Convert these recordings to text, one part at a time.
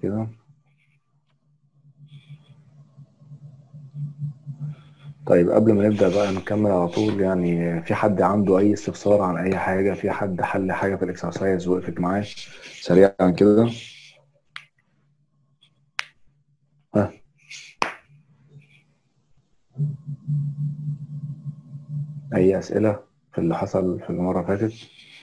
كده طيب قبل ما نبدأ بقى نكمل على طول يعني في حد عنده أي استفسار عن أي حاجة في حد حل حاجة في الإكسرسايز وقفت معاه سريعا كده ها أي أسئلة في اللي حصل في المرة اللي فاتت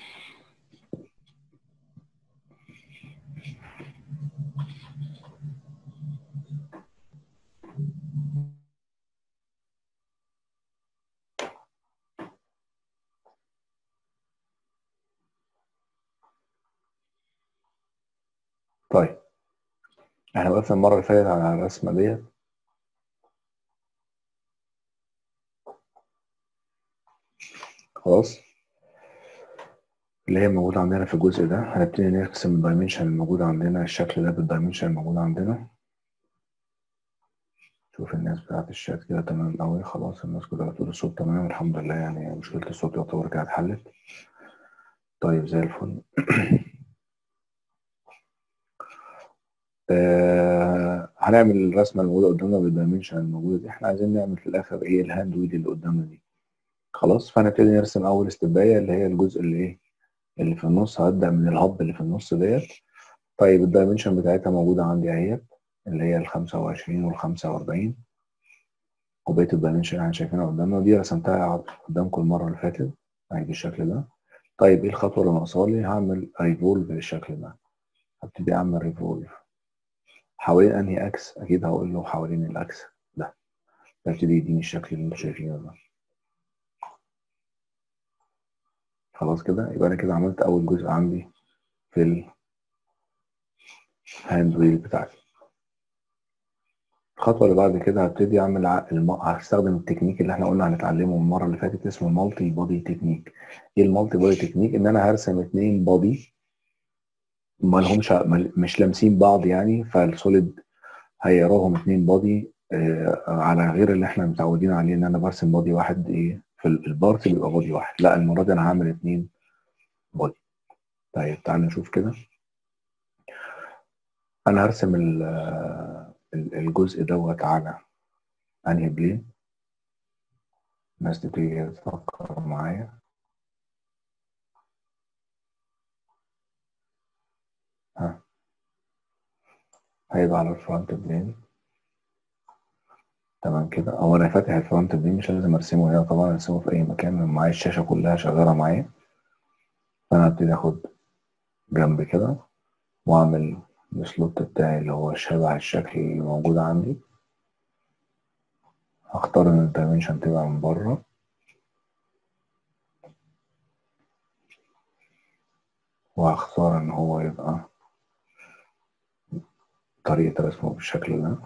طيب احنا وقفنا المرة اللي فاتت على الرسمة ديت خلاص اللي هي موجودة عندنا في الجزء ده هنبتدي نرسم الدايمنشن الموجود عندنا الشكل ده بالدايمنشن الموجود عندنا شوف الناس بتاعت الشات كده تمام قوي خلاص الناس كلها بتقول الصوت تمام الحمد لله يعني مشكلة الصوت يعتبر كده اتحلت طيب زي الفل آه هنعمل الرسمة الموجودة قدامنا بالدايمنشن الموجودة دي احنا عايزين نعمل في الآخر ايه الهاند ويل اللي قدامنا دي خلاص فهنبتدي نرسم أول استباية اللي هي الجزء اللي ايه اللي في النص هبدأ من الهب اللي في النص ديت طيب الدايمنشن بتاعتها موجودة عندي اهيت اللي هي ال 25 وال 45 وبقية الدايمنشن احنا شايفينها قدامنا دي رسمتها قدامكم المرة اللي فاتت هيجي الشكل ده طيب ايه الخطوة اللي ناقصالي هعمل ريفولف بالشكل ده هبتدي اعمل ريفولف حوالين انهي اكس اكيد هقول له حوالين الاكس ده فيبتدي يديني الشكل اللي انتوا شايفينه ده خلاص كده يبقى انا كده عملت اول جزء عندي في الهاند ويل بتاعتي الخطوه اللي بعد كده هبتدي اعمل الم... هستخدم التكنيك اللي احنا قلنا هنتعلمه المره اللي فاتت اسمه المالتي بودي تكنيك ايه المالتي بودي تكنيك ان انا هرسم اتنين بودي ما لهمش مش لامسين بعض يعني فالسوليد هيراهم اتنين بودي آه على غير اللي احنا متعودين عليه ان انا برسم بودي واحد ايه في البارت بيبقى بودي واحد لا المره دي انا هعمل اتنين بودي طيب تعال نشوف كده انا هرسم الجزء دوت على انهي بلين الناس تبتدي تفكر معايا ها هيبقى على الفرونت بلين تمام كده او انا فاتح الفرونت بلين مش لازم ارسمه هنا طبعا ارسمه في اي مكان معايا الشاشه كلها شغاله معايا فانا هبتدي اخد جنب كده واعمل السلوت بتاعي اللي هو شبه الشكل اللي موجود عندي هختار ان الدايمنشن تبقى من بره وهختار ان هو يبقى طريقة رسمه بالشكل ده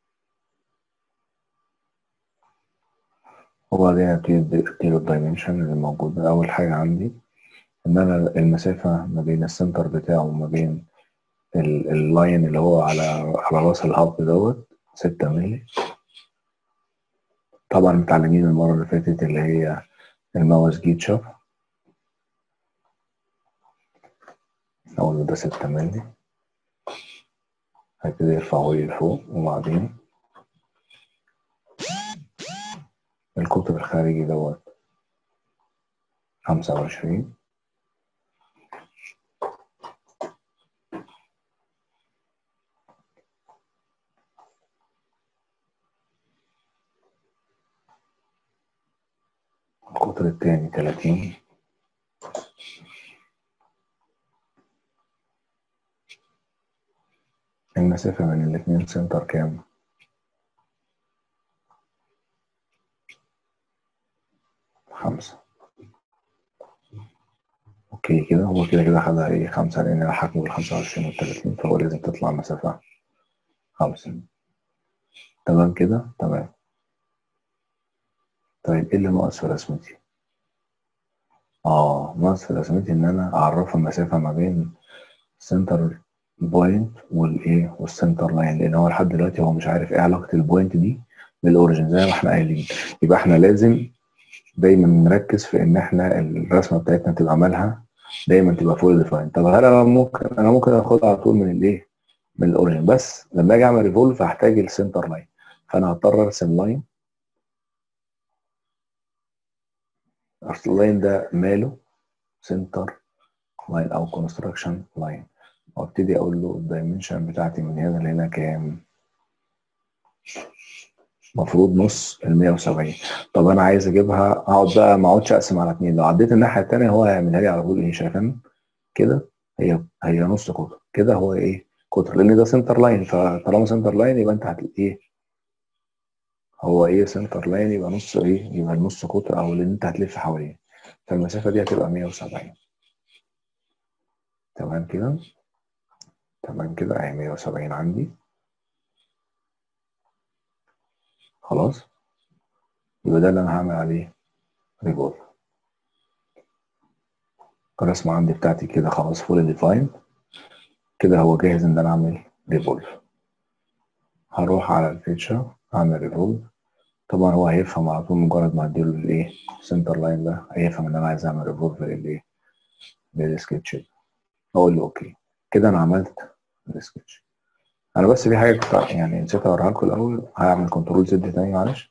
وبعدين ابتدي اديله الدايمنشن اللي موجود اول حاجة عندي ان انا المسافة ما بين السنتر بتاعه وما بين اللاين اللي هو على على راس الهب دوت ستة مللي طبعا متعلمين المرة اللي فاتت اللي هي الماوس جيتشر أقول ده ستة مللي هيبتدي يرفعه لي لفوق وبعدين القطر الخارجي دوت خمسة وعشرين القطر التاني تلاتين المسافة من الاتنين سنتر كام؟ خمسة اوكي كده هو كده كده خدها ايه خمسة لان انا حاكمه بالخمسة وعشرين والتلاتين فهو لازم تطلع مسافة خمسة تمام كده تمام طيب ايه اللي ناقص في رسمتي؟ اه ناقص في رسمتي ان انا اعرف المسافة ما بين السنتر بوينت والايه والسنتر لاين لان هو لحد دلوقتي هو مش عارف ايه علاقة البوينت دي بالاوريجن زي ما احنا قايلين يبقى احنا لازم دايما نركز في ان احنا الرسمة بتاعتنا تبقى مالها دايما تبقى فول ديفاين طب هل انا ممكن انا ممكن اخدها على طول من الايه من الاوريجن بس لما اجي اعمل ريفولف هحتاج السنتر لاين فانا هضطر ارسم لاين اللاين ده ماله سنتر لاين او كونستراكشن لاين وابتدي اقول له الدايمنشن بتاعتي من هنا لهنا كام المفروض نص ال 170 طب انا عايز اجيبها اقعد بقى ما اقعدش اقسم على اتنين لو عديت الناحيه الثانيه هو هيعملها لي على طول ايه شايفين كده هي هي نص قطر كده هو ايه قطر لان ده سنتر لاين فطالما سنتر لاين يبقى انت هتلاقي ايه هو ايه سنتر لاين يبقى نص ايه يبقى النص قطر او اللي انت هتلف حواليه فالمسافه دي هتبقى 170 تمام كده تمام كده اهي 170 عندي خلاص يبقى ده اللي انا هعمل عليه ريفولف الرسمه عندي بتاعتي كده خلاص فول ديفايند كده هو جاهز ان انا اعمل ريفولف هروح على الفيتشر اعمل ريفولف طبعا هو هيفهم على طول مجرد ما اديله الايه سنتر لاين ده هيفهم ان انا عايز اعمل ريفولف للايه للسكتش اقول له اوكي كده انا عملت السكتش انا بس في حاجه كنت يعني نسيت اوريها لكم الاول هعمل كنترول زد تاني معلش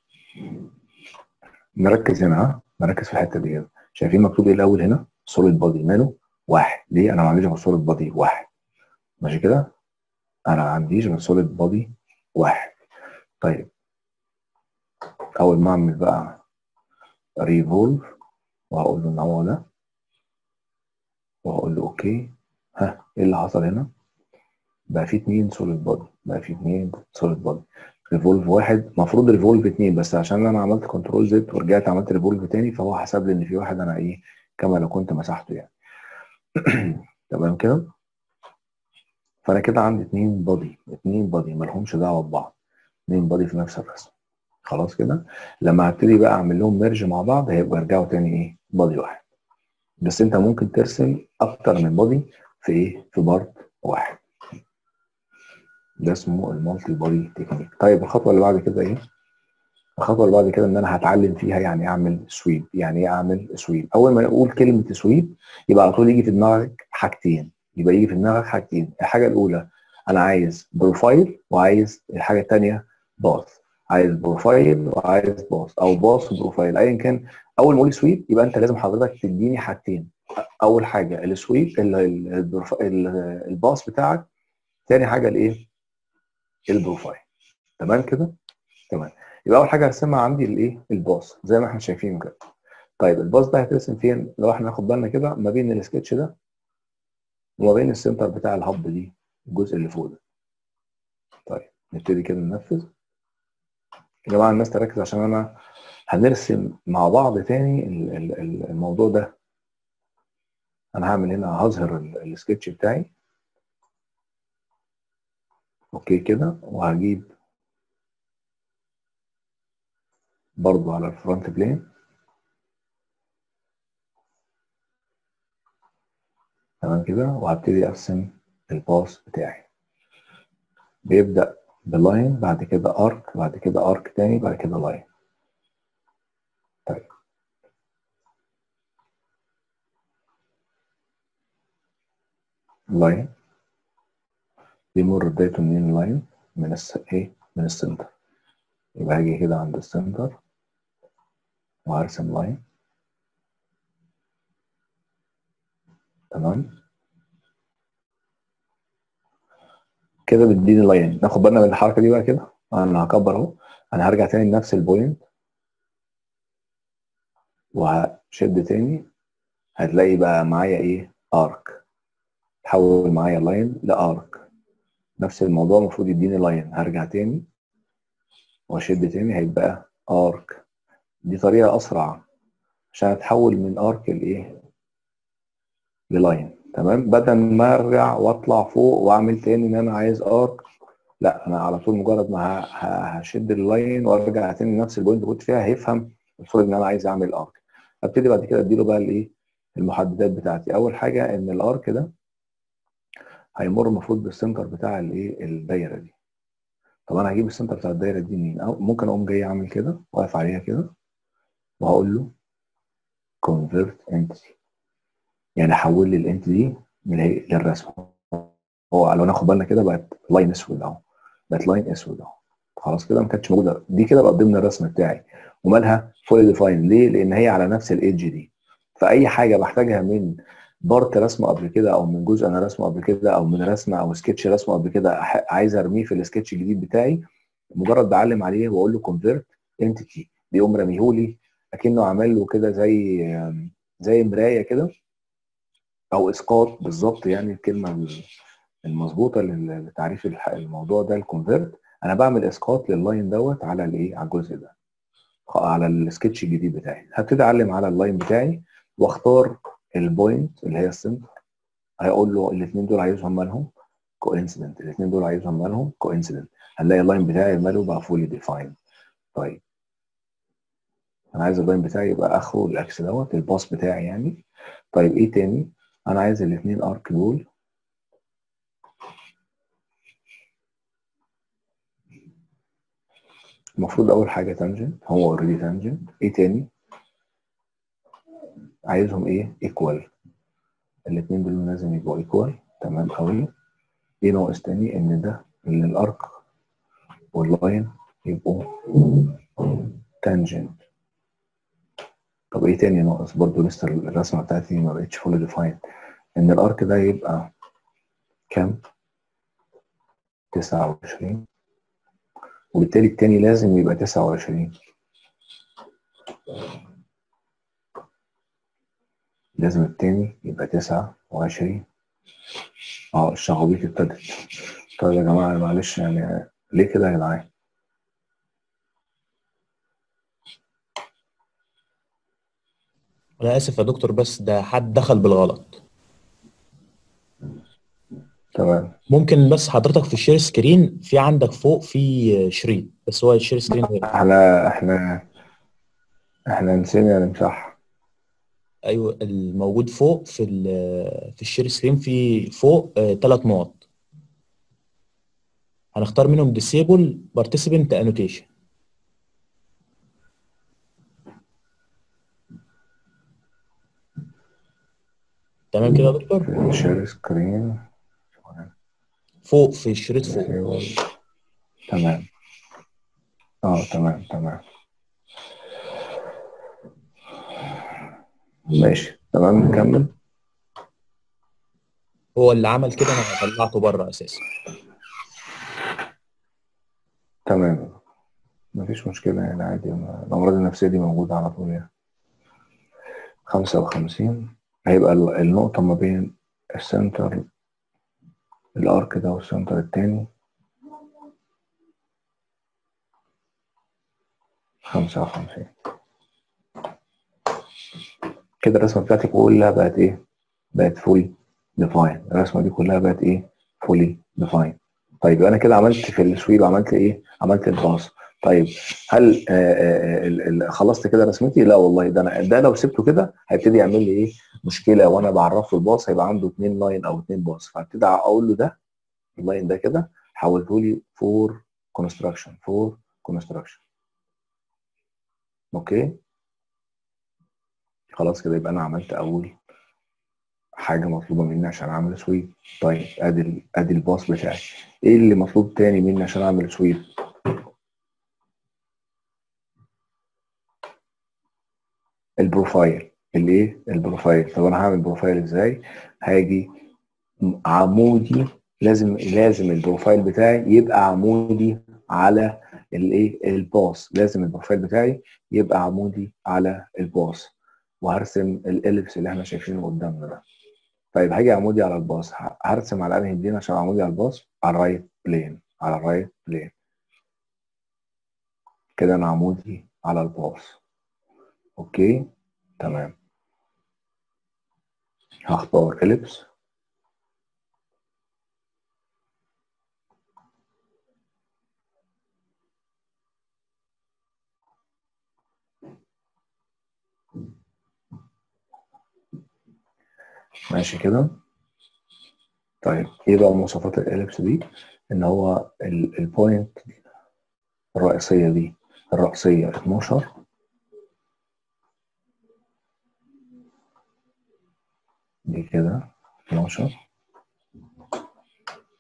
نركز هنا ها نركز في الحته دي كده شايفين مكتوب ايه الاول هنا سوليد بادي ماله واحد ليه انا ما عنديش غير سوليد بادي واحد ماشي كده انا ما عنديش غير سوليد بادي واحد طيب اول ما اعمل بقى ريفولف وهقول له ان هو ده وهقول له اوكي ها ايه اللي حصل هنا بقى في اتنين سوليد بادي بقى في اتنين سوليد بادي ريفولف واحد المفروض ريفولف اتنين بس عشان انا عملت كنترول زد ورجعت عملت ريفولف تاني فهو حسب لي ان في واحد انا ايه كما لو كنت مسحته يعني تمام كده فانا كده عندي اتنين بادي اتنين بادي مالهمش دعوه ببعض اتنين بادي في نفس الرسم خلاص كده لما هبتدي بقى اعمل لهم ميرج مع بعض هيبقى يرجعوا تاني ايه بادي واحد بس انت ممكن ترسم اكتر من بادي في ايه في بارت واحد ده اسمه المالتي بادي تكنيك طيب الخطوه اللي بعد كده ايه الخطوه اللي بعد كده ان انا هتعلم فيها يعني اعمل سويب يعني ايه اعمل سويب اول ما اقول كلمه سويب يبقى على طول يجي في دماغك حاجتين يبقى يجي في دماغك حاجتين الحاجه الاولى انا عايز بروفايل وعايز الحاجه الثانيه باث عايز بروفايل وعايز باص او باص وبروفايل ايا كان اول ما اقول سويب يبقى انت لازم حضرتك تديني حاجتين اول حاجه السويب الباص بتاعك تاني حاجه الايه البروفايل تمام كده تمام يبقى اول حاجه هرسمها عندي الايه الباص زي ما احنا شايفين كده طيب الباص ده هيترسم فين لو احنا ناخد بالنا كده ما بين السكتش ده وما بين السنتر بتاع الهب دي الجزء اللي فوق ده طيب نبتدي كده ننفذ يا جماعه الناس تركز عشان انا هنرسم مع بعض تاني الموضوع ده انا هعمل هنا هظهر السكتش بتاعي اوكي كده وهجيب برضو على الفرونت بلين تمام كده وهبتدي ارسم الباص بتاعي بيبدأ بلاين بعد كده ارك بعد كده ارك تاني بعد كده لاين طيب لاين بيمر بدايته منين اللاين من الس ايه من السنتر يبقى هاجي كده عند السنتر وهرسم لاين تمام كده بتديني لاين ناخد بالنا من الحركه دي بقى كده انا هكبر اهو انا هرجع تاني لنفس البوينت وهشد تاني هتلاقي بقى معايا ايه ارك تحول معايا لاين لارك نفس الموضوع المفروض يديني لاين هرجع تاني واشد تاني هيبقى ارك دي طريقه اسرع عشان اتحول من ارك لايه للاين تمام بدل ما ارجع واطلع فوق واعمل تاني ان انا عايز ارك لا انا على طول مجرد ما هشد اللاين وارجع تاني لنفس البوينت اللي كنت فيها هيفهم المفروض ان انا عايز اعمل ارك ابتدي بعد كده اديله بقى الايه المحددات بتاعتي اول حاجه ان الارك ده هيمر المفروض بالسنتر بتاع الايه الدايره دي طب انا هجيب السنتر بتاع الدايره دي منين أو ممكن اقوم جاي اعمل كده واقف عليها كده وهقول له convert entity يعني حول لي الانت دي للرسمه هو لو ناخد بالنا كده بقت لاين اسود اهو بقت لاين اسود اهو خلاص كده ما كانتش موجوده دي كده بقت ضمن الرسم بتاعي ومالها فولي ديفاين ليه؟ لان هي على نفس الايدج دي فاي حاجه بحتاجها من بارت رسمه قبل كده او من جزء انا رسمه قبل كده او من رسمه او سكتش رسمه قبل كده عايز ارميه في السكتش الجديد بتاعي مجرد بعلم عليه واقول له كونفيرت انتيتي بيقوم راميهولي اكنه عامل له كده زي زي مرايه كده او اسقاط بالظبط يعني الكلمه المظبوطه لتعريف الموضوع ده الكونفيرت انا بعمل اسقاط لللاين دوت على الايه على الجزء ده على السكتش الجديد بتاعي هبتدي اعلم على اللاين بتاعي واختار البوينت اللي هي السنتر هيقول له الاثنين دول عايزهم مالهم كوانسيدنت الاثنين دول عايزهم مالهم كوانسيدنت هنلاقي اللاين بتاعي ماله بقى فولي ديفاين طيب انا عايز اللاين بتاعي يبقى اخره الاكس دوت الباص بتاعي يعني طيب ايه تاني انا عايز الاثنين ارك دول المفروض اول حاجه تانجنت هو اوريدي تانجنت ايه تاني عايزهم ايه ايكوال الاثنين دول لازم يبقوا ايكوال تمام قوي ايه ناقص تاني ان ده ان الارك واللاين يبقوا تانجنت طب ايه تاني ناقص برضو لسه الرسمه بتاعتي ما بقتش فول ديفاين ان الارك ده يبقى كام 29 وبالتالي التاني لازم يبقى 29 لازم التاني يبقى 29 اه الشغوبيط ابتدت طيب يا جماعه معلش يعني ليه كده يا جدعان انا اسف يا دكتور بس ده حد دخل بالغلط تمام ممكن بس حضرتك في الشير سكرين في عندك فوق في شريط بس هو الشير سكرين غير احنا احنا احنا نسينا نمسح ايوه الموجود فوق في ال- في الشير سكرين في فوق ثلاث نقط هنختار منهم disable participant annotation تمام كده يا دكتور في الشير سكرين فوق في الشريط فوق تمام اه تمام تمام ماشي تمام نكمل هو اللي عمل كده انا طلعته بره اساسا تمام مفيش مشكلة يعني عادي ما- الأمراض النفسية دي موجودة على طول يعني خمسة وخمسين هيبقى ال- النقطة ما بين السنتر الأرك ده والسنتر التاني خمسة وخمسين كده الرسمة بتاعتي كلها بقت إيه؟ بقت فولي ديفاين الرسمة دي كلها بقت إيه؟ فولي ديفاين طيب أنا كده عملت في السويب عملت إيه؟ عملت الباص طيب هل آه، آه، ال- ال- خلصت كده رسمتي؟ لا والله ده انا ده لو سبته كده هيبتدي يعمل لي ايه؟ مشكله وانا بعرف له الباص هيبقى عنده اثنين لاين او اثنين باص فهبتدي اقول له ده اللاين ده كده حولته لي فور كونستراكشن فور كونستراكشن اوكي خلاص كده يبقى انا عملت اول حاجه مطلوبه مني عشان اعمل سويب طيب ادي ال- ادي الباص بتاعي ايه اللي مطلوب تاني مني عشان اعمل سويب البروفايل الايه البروفايل طب انا هعمل بروفايل ازاي هاجي عمودي لازم لازم البروفايل بتاعي يبقى عمودي على الايه الباص لازم البروفايل بتاعي يبقى عمودي على الباص وهرسم الاليبس اللي احنا شايفينه قدامنا ده طيب هاجي عمودي على الباص ه- هرسم على انهي بلين عشان عمودي على الباص على الرايت بلين على الرايت بلين كده انا عمودي على الباص اوكي تمام هختار اليبس ماشي كده طيب ايه بقى مواصفات الاليبس دي ان هو ال- البوينت الرئيسيه دي الرأسيه 12 دي كده 12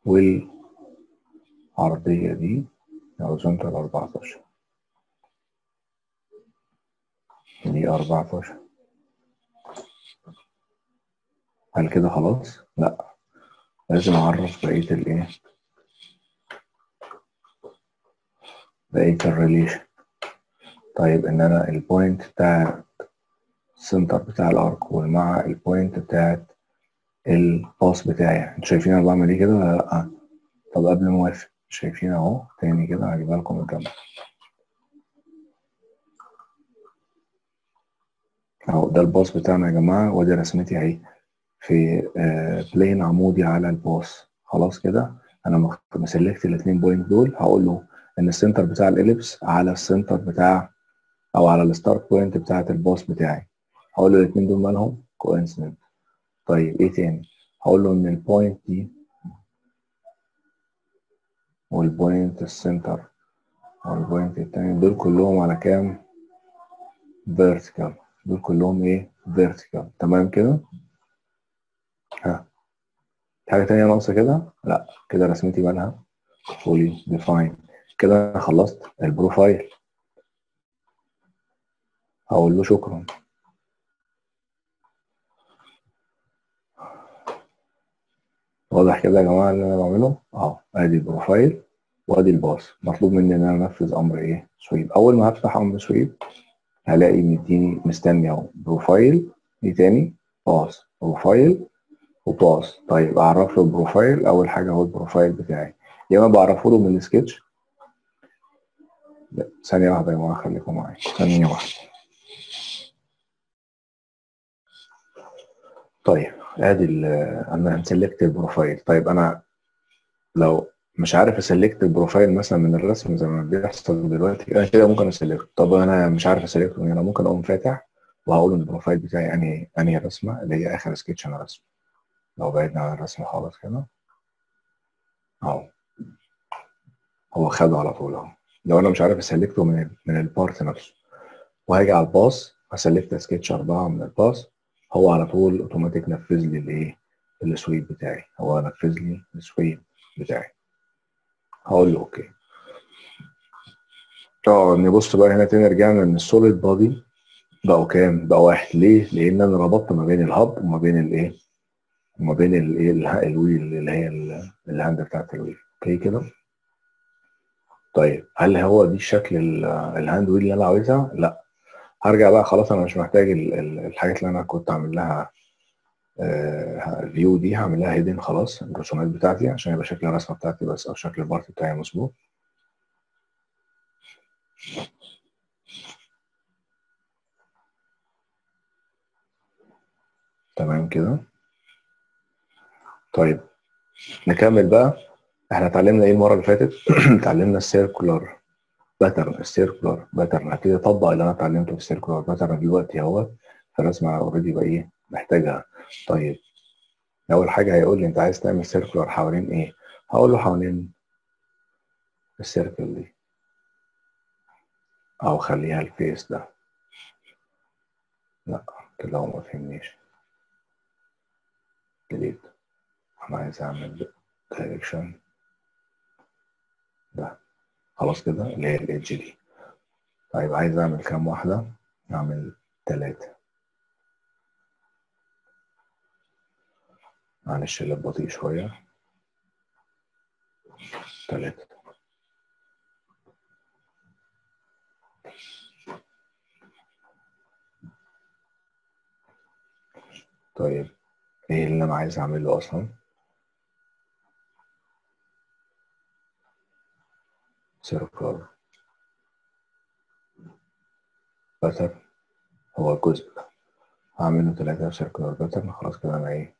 والعرضية دي horizontal 14 دي 14 هل كده خلاص؟ لا لازم اعرف بقية الايه بقية الريليشن طيب ان انا البوينت بتاع السنتر بتاع الارك ومع البوينت بتاعت الباص بتاعي انتوا شايفين انا بعمل ايه كده ولا لا طب قبل ما اوافق شايفين اهو تاني كده هجيبها لكم الجنب اهو ده الباص بتاعنا يا جماعه وادي رسمتي اهي في بلين عمودي على الباص خلاص كده انا مسلكت الاثنين بوينت دول هقول له ان السنتر بتاع الاليبس على السنتر بتاع او على الستارت بوينت بتاعت الباص بتاعي هقول له الاثنين دول مالهم كوينسيدنت طيب ايه تاني هقول له ان البوينت دي والبوينت السنتر والبوينت التاني دول كلهم على كام فيرتيكال دول كلهم ايه فيرتيكال تمام كده ها حاجة تانية ناقصة كده لا كده رسمتي مالها فولي ديفاين كده انا خلصت البروفايل هقول له شكرا واضح كده يا جماعه اللي انا بعمله اهو ادي البروفايل وادي الباص مطلوب مني ان انا انفذ امر ايه سويب اول ما هفتح امر سويب هلاقي مديني مستني اهو بروفايل ايه تاني باص بروفايل وباص طيب اعرف له البروفايل اول حاجه هو البروفايل بتاعي يا اما بعرفه له من السكتش لا ثانيه واحده يا جماعه خليكم معايا ثانيه واحده طيب ادي انا هنسلكت البروفايل طيب انا لو مش عارف اسلكت البروفايل مثلا من الرسم زي ما بيحصل دلوقتي انا كده ممكن اسلكت طب انا مش عارف اسلكته انا ممكن اقوم فاتح وهقول ان البروفايل بتاعي انهي انهي رسمه اللي هي اخر سكتش انا رسمه لو بعدنا عن الرسم خالص كده اهو هو خده على طول اهو لو انا مش عارف اسلكته من ال من البارت نفسه وهاجي على الباص هسلكت سكتش 4 من الباص هو على طول اوتوماتيك نفذ لي الايه السويب بتاعي هو نفذ لي السويب بتاعي هقول له اوكي اه نبص بقى هنا تاني رجعنا ان السوليد بادي بقوا كام؟ بقوا واحد ليه؟ لان انا ربطت ما بين الهب وما بين الايه؟ وما بين الايه الويل اللي هي الهاند بتاعت الويل اوكي كده؟ طيب هل هو دي شكل الهاند ويل اللي انا عاوزها؟ لا هرجع بقى خلاص انا مش محتاج الحاجات اللي انا كنت عامل لها الفيو دي هعمل لها هيدن خلاص الرسومات بتاعتي عشان يبقى شكل الرسمه بتاعتي بس او شكل البارت بتاعي مظبوط تمام كده طيب نكمل بقى احنا اتعلمنا ايه المره اللي فاتت اتعلمنا السيركولار باترن السيركولار باترن هبتدي اطبق اللي انا اتعلمته في السيركولار باترن دلوقتي اهو فالرسمه اوريدي بقى ايه محتاجها طيب اول حاجه هيقول لي انت عايز تعمل سيركولار حوالين ايه هقول له حوالين السيركل دي او خليها الفيس ده لا كده هو ما فهمنيش ديليت انا عايز اعمل دايركشن ده خلاص كده اللي هي الإيدج دي طيب عايز أعمل كام واحدة؟ أعمل تلاتة معلش اللي بطيء شوية تلاتة طيب ايه اللي انا عايز اعمله اصلا سيركلر باترن هو الجزء ده هعمله تلاتة سيركلر باترن خلاص كده انا ايه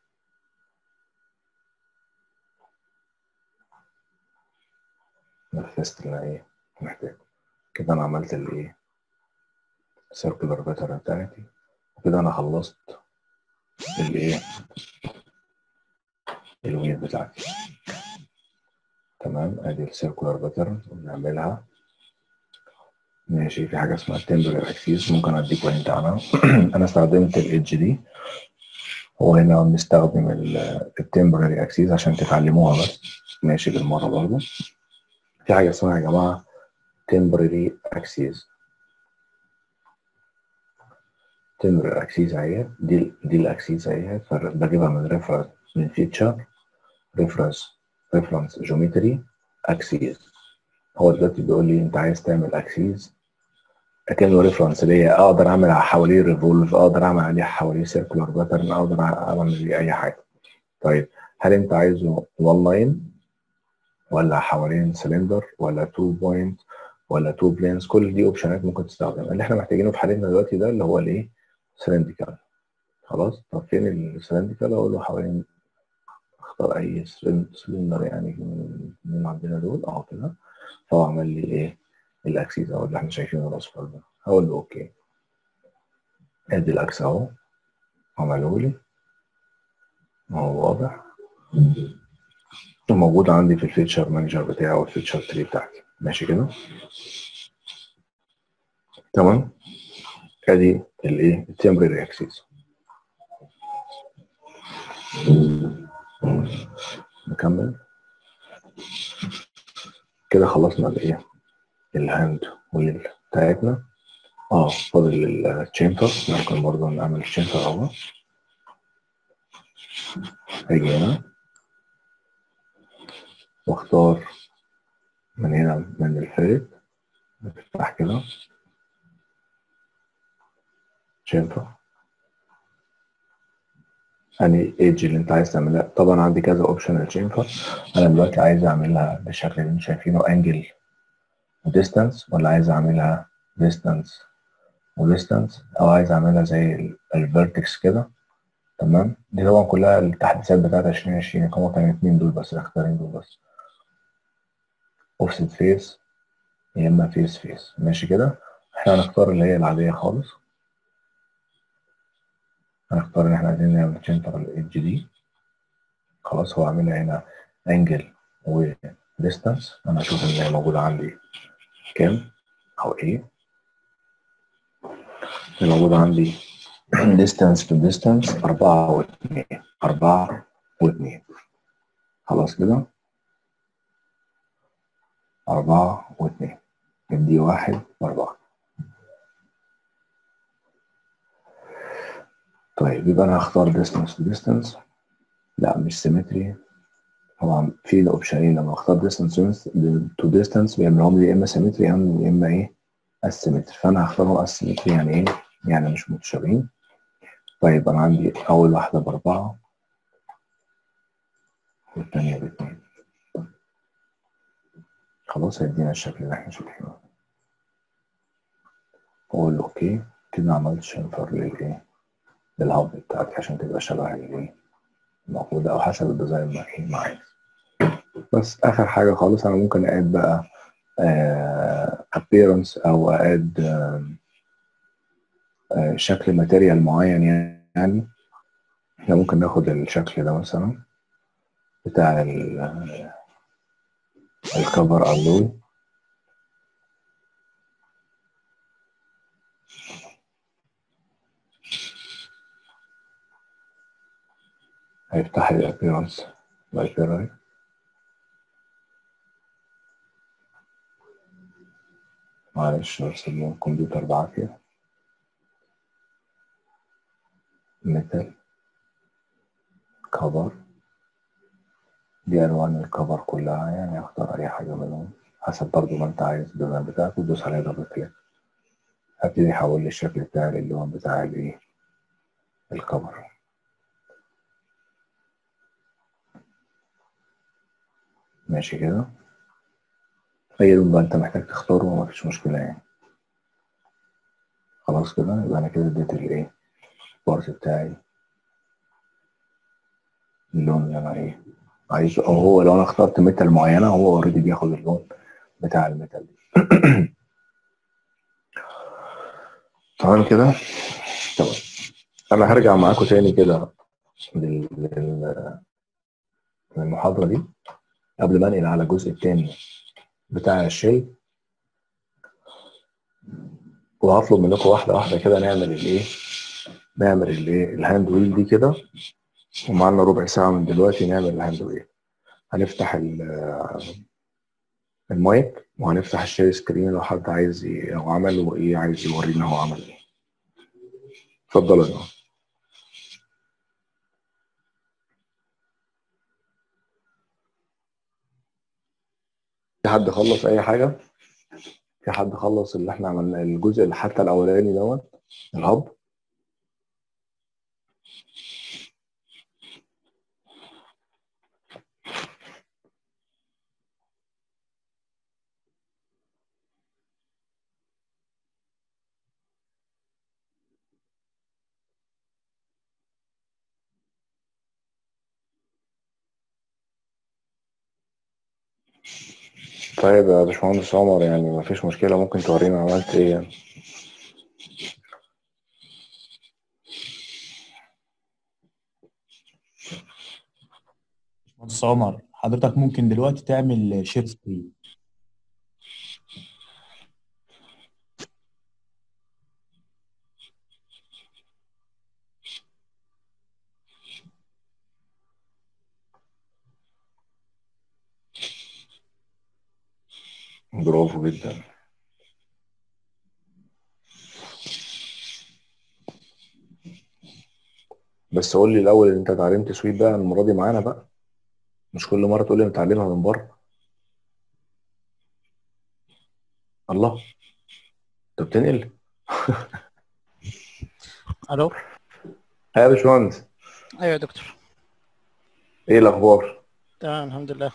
نفذت اللي انا ايه محتاجه كده انا عملت الايه سيركلر باترن بتاعتي وكده انا خلصت الايه الويل بتاعتي تمام ادي السيركولار باترن بنعملها ماشي في حاجه اسمها التمبرال اكسيس ممكن اديكوا هنت عنها انا استخدمت الايدج دي هو هنا بنستخدم التمبرال اكسيس عشان تتعلموها بس ماشي بالمره برضه في حاجه اسمها يا جماعه temporary axis temporary axis اهي دي دي الاكسيس اهي بجيبها من ريفرنس من فيتشر ريفرنس ريفرنس جيومتري اكسيس هو دلوقتي بيقول لي انت عايز تعمل اكسيس اكنه ريفرنس ليا اقدر اعمل حواليه ريفولف اقدر اعمل عليه حواليه سيركولار باترن اقدر اعمل بيه اي حاجه طيب هل انت عايزه وان لاين ولا حوالين سلندر ولا تو بوينت ولا تو بلينز كل دي اوبشنات ممكن تستخدمها اللي احنا محتاجينه في حالتنا دلوقتي ده اللي هو الايه سلنديكال خلاص طب فين السلنديكال اقول له حوالين اختار اي سلندر يعني من اللي عندنا دول اهو كده فهو عمل لي ايه الاكسيس اهو اللي احنا شايفينه الاصفر ده هقول له اوكي ادي الاكس اهو عمله لي اهو واضح موجود عندي في الفيتشر مانجر بتاعي او الفيتشر تري بتاعتي ماشي كده تمام ادي الايه التمبرري اكسيس نكمل كده خلصنا الايه الهاند ويل بتاعتنا اه فاضل التشامبر ممكن برضه نعمل التشامبر اهو هاجي هنا واختار من هنا من الفيرت نفتح كده تشامبر يعني ايدج اللي انت عايز تعملها طبعا عندي كذا اوبشن الشامبر انا دلوقتي عايز اعملها بالشكل اللي انتم شايفينه انجل وديستانس ولا عايز اعملها ديستانس وديستانس او عايز اعملها زي الفيرتكس كده تمام دي طبعا كلها التحديثات بتاعت 2020 هما كانوا اتنين دول بس الاختيارين دول بس اوفست فيس يا اما فيس فيس ماشي كده احنا هنختار اللي هي العاديه خالص هنختار ان احنا عايزين نعمل سنتر الايدج دي خلاص هو عاملها هنا انجل وديستانس انا اشوف ان هي موجوده عندي كام او ايه اللي موجوده عندي distance to distance أربعة واثنين أربعة واثنين خلاص كده أربعة واثنين دي واحد وأربعة طيب يبقى أنا هختار distance to distance لا مش سيمتري طبعا في الاوبشنين لما اختار distance to distance بيعملهم لي يا اما سيمتري يا اما ايه اسيمتري فانا هختارهم اسيمتري يعني ايه يعني مش متشابهين طيب انا عندي اول واحده باربعه والثانيه باثنين خلاص هيدينا الشكل اللي احنا شايفينه اقول له اوكي كده عملت شنفر للايه للهب بتاعتي عشان تبقى شبه الايه الموجوده او حسب الديزاين ما ايه ما عايز بس اخر حاجه خالص انا ممكن اقاد بقى آه appearance او اقاد آه آه شكل ماتيريال معين يعني احنا ممكن ناخد الشكل ده مثلا بتاع الكفر الوي هيفتح لي الابيرنس لايبراري معلش برسم له الكمبيوتر بعافية مثل كفر دي ألوان الكفر كلها يعني اختار أي حاجة منهم حسب برضو ما أنت عايز الديزاين بتاعك وتدوس عليه دبل كليك هبتدي يحول لي الشكل بتاعي للون بتاع الإيه الكفر ماشي كده أي لون بقى أنت محتاج تختاره ومفيش مشكلة يعني خلاص كده يبقى أنا كده اديت الإيه البارت بتاعي اللون اللي أنا إيه عايزه أو هو لو أنا اخترت ميتال معينة هو أوريدي بياخد اللون بتاع الميتال دي تمام كده تمام أنا هرجع معاكم تاني كده لل... لل... للمحاضرة دي قبل ما انقل على الجزء الثاني بتاع الشيل وهطلب منكم واحده واحده كده نعمل الايه نعمل الايه الهاند ويل دي كده ومعانا ربع ساعه من دلوقتي نعمل الهاند ويل هنفتح ال- المايك وهنفتح الشير سكرين لو حد عايز ي- او عمل وايه عايز يورينا هو عمل ايه اتفضلوا يا جماعه في حد خلص اي حاجه في حد خلص اللي احنا عملناه الجزء اللي حتى الاولاني دوت الهب طيب يا باشمهندس عمر يعني ما فيش مشكله ممكن تورينا عملت ايه يعني بص عمر حضرتك ممكن دلوقتي تعمل شير سكرين برافو جدا بس قول لي الاول انت اتعلمت سويت بقى المره دي معانا بقى مش كل مره تقول لي متعلمها من بره الله انت بتنقل الو يا باشمهندس ايوه يا دكتور ايه الاخبار تمام الحمد لله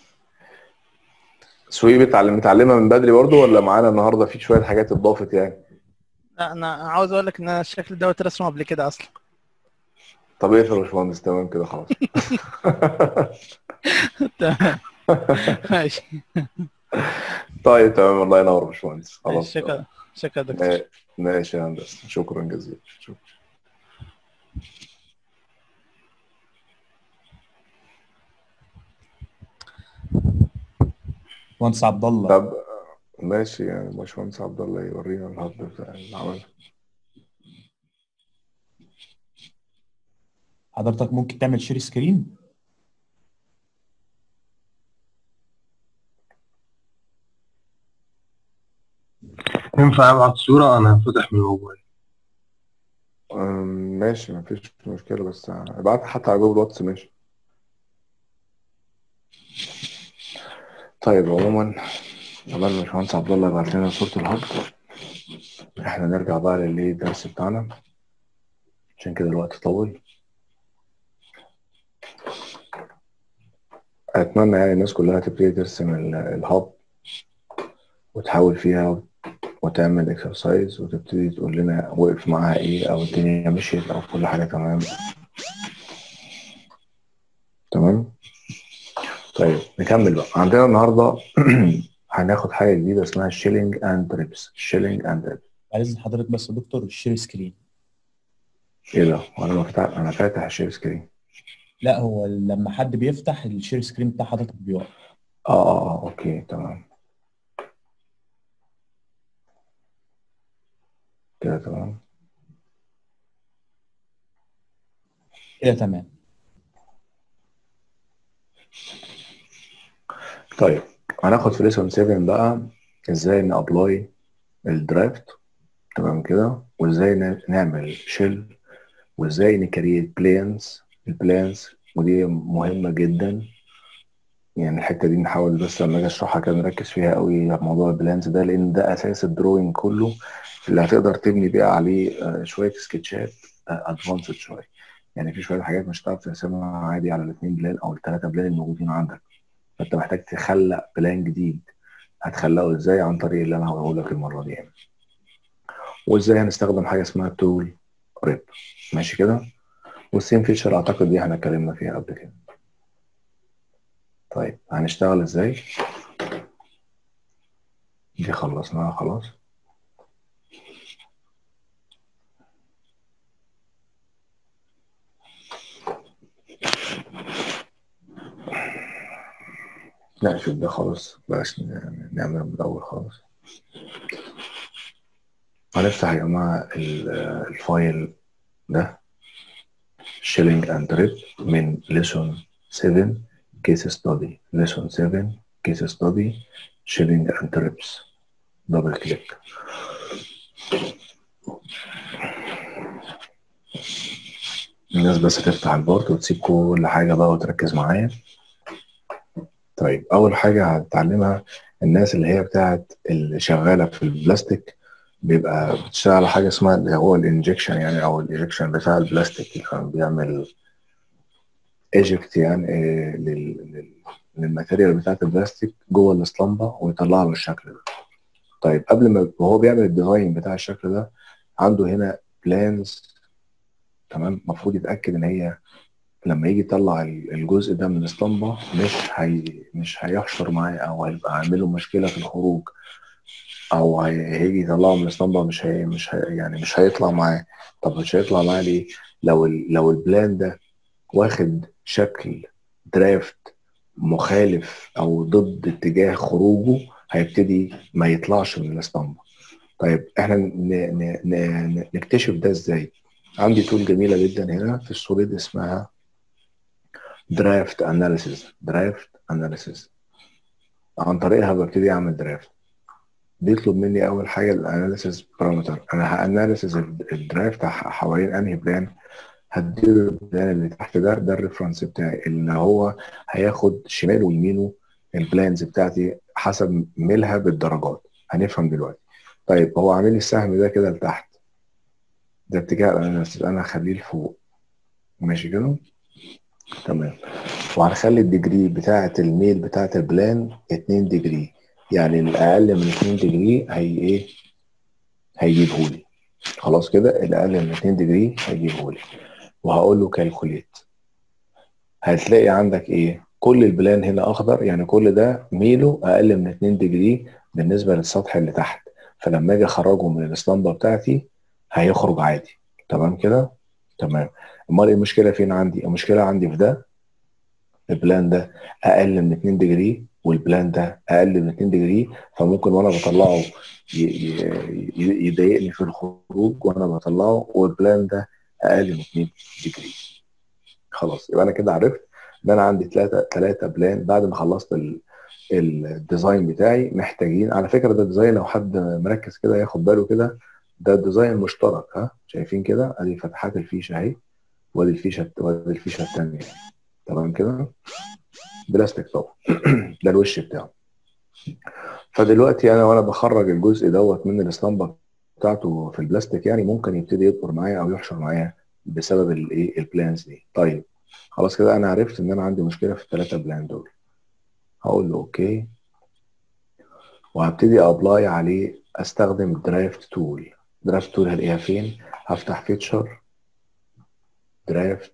سويت بتعلم متعلمها من بدري برضو ولا معانا النهارده في شويه حاجات اتضافت يعني لا انا عاوز اقول لك ان أنا الشكل دوت رسمه قبل كده اصلا طب ايه يا باشمهندس تمام كده خلاص تمام ماشي طيب تمام الله ينور يا باشمهندس خلاص شكرا شكرا يا دكتور ما- ماشي يا هندسه شكرا جزيلا شكرا مهندس عبد الله طب ماشي يعني باشمهندس عبد الله يورينا الهارد بتاع العمل حضرتك ممكن تعمل شير سكرين ينفع ابعت صورة انا فاتح من الموبايل أم، ماشي مفيش مشكلة بس ابعت حتى على جوجل واتس ماشي طيب عموما قبل ما الباشمهندس عبد الله يبعت لنا صورة الهارد احنا نرجع بقى للدرس بتاعنا عشان كده الوقت طول اتمنى يعني الناس كلها تبتدي ترسم ال- الهاب وتحاول فيها وتعمل اكسرسايز وتبتدي تقول لنا وقف معاها ايه او الدنيا مشيت او كل حاجه تمام تمام طيب نكمل بقى عندنا النهارده هناخد حاجه جديده اسمها شيلينج اند ريبس شيلينج اند ريبس عايز حضرتك بس يا دكتور الشير سكرين ايه ده وانا ما فتح انا فاتح الشير سكرين لا هو لما حد بيفتح الشير سكرين بتاع حضرتك بيقف اه اه اه اوكي تمام كده تمام كده تمام طيب هناخد في ليسون 7 بقى ازاي نابلاي الدرافت تمام كده وازاي ن- نعمل شيل وازاي نكريت بلانز البلانز ودي مهمة جدا يعني الحتة دي نحاول بس لما اجي اشرحها كده نركز فيها قوي على موضوع البلانز ده لان ده اساس الدروينج كله اللي هتقدر تبني بقى عليه آه، شوية سكتشات ادفانسد شوية يعني في شوية حاجات مش هتعرف ترسمها عادي على الاثنين بلان او الثلاثة بلان الموجودين عندك فانت محتاج تخلق بلان جديد هتخلقه ازاي عن طريق اللي انا هقوله لك المره دي يعني. وازاي هنستخدم حاجه اسمها تول ريب ماشي كده والسين فيتشر اعتقد دي احنا اتكلمنا فيها قبل كده طيب هنشتغل ازاي دي خلصناها خلاص لا شوف ده خالص بلاش ن- نعمل من الاول خالص هنفتح يا جماعه ال- الفايل ده شيلينج اند ريب من ليسون 7 case study lesson 7 case study shilling and trips دبل كليك الناس بس تفتح البورد وتسيب كل حاجة بقى وتركز معايا طيب أول حاجة هتتعلمها الناس اللي هي بتاعت اللي شغالة في البلاستيك بيبقى بتشتغل على حاجة اسمها اللي هو الانجكشن يعني أو الانجكشن بتاع البلاستيك اللي كان بيعمل ايجكت يعني إيه لل- لل- للماتيريال بتاعت البلاستيك جوه الاسطمبة ويطلعها بالشكل ده طيب قبل ما وهو بيعمل الديزاين بتاع الشكل ده عنده هنا بلانز تمام المفروض يتاكد ان هي لما يجي يطلع ال- الجزء ده من الاسطمبه مش هي مش هيحشر معاه او هيبقى عامل له مشكله في الخروج او هي- هيجي يطلعه من الاسطمبه مش هي مش هي يعني مش هيطلع معاه طب مش هيطلع معاه ليه؟ لو ال لو البلان ده واخد شكل درافت مخالف او ضد اتجاه خروجه هيبتدي ما يطلعش من الاسطمبه طيب احنا ن- ن- ن- ن- نكتشف ده ازاي عندي تول جميله جدا هنا في السوليد اسمها درافت اناليسيز درافت اناليسيز عن طريقها ببتدي اعمل درافت بيطلب مني اول حاجه الاناليسيز بارامتر انا هاناليسيز الدرافت حوالين انهي بلان هديله البلان اللي تحت ده ده الريفرنس بتاعي اللي هو هياخد شمال ويمينه البلانز بتاعتي حسب ميلها بالدرجات هنفهم دلوقتي طيب هو عامل لي السهم ده كده لتحت ده اتجاه الاناليسيز انا هخليه لفوق ماشي كده تمام وهنخلي الديجري بتاعة الميل بتاعة البلان 2 ديجري يعني الأقل من 2 ديجري هي إيه؟ هيجيبهولي خلاص كده الأقل من 2 ديجري هيجيبهولي وهقول له كالكوليت هتلاقي عندك إيه؟ كل البلان هنا أخضر يعني كل ده ميله أقل من 2 ديجري بالنسبة للسطح اللي تحت فلما أجي أخرجه من الاسطمبة بتاعتي هيخرج عادي تمام كده؟ تمام امال ايه المشكله فين عندي المشكله عندي في ده البلان ده اقل من 2 ديجري والبلان ده اقل من 2 ديجري فممكن وانا بطلعه ي- ي- ي- يضايقني في الخروج وانا بطلعه والبلان ده اقل من 2 ديجري خلاص يبقى انا كده عرفت ان انا عندي ثلاثه ثلاثه بلان بعد ما خلصت ال- الديزاين بتاعي محتاجين على فكره ده ديزاين لو حد مركز كده ياخد باله كده ده ديزاين مشترك ها شايفين كده ادي فتحات الفيشه اهي وادي الفيشه وادي الفيشه الثانيه تمام كده بلاستيك طبعا ده الوش بتاعه فدلوقتي انا وانا بخرج الجزء دوت من الاسطمبه بتاعته في البلاستيك يعني ممكن يبتدي يكبر معايا او يحشر معايا بسبب الايه البلانز دي طيب خلاص كده انا عرفت ان انا عندي مشكله في الثلاثه بلان دول هقول له اوكي وهبتدي ابلاي عليه استخدم درافت تول درافت تول هلاقيها فين هفتح فيتشر درافت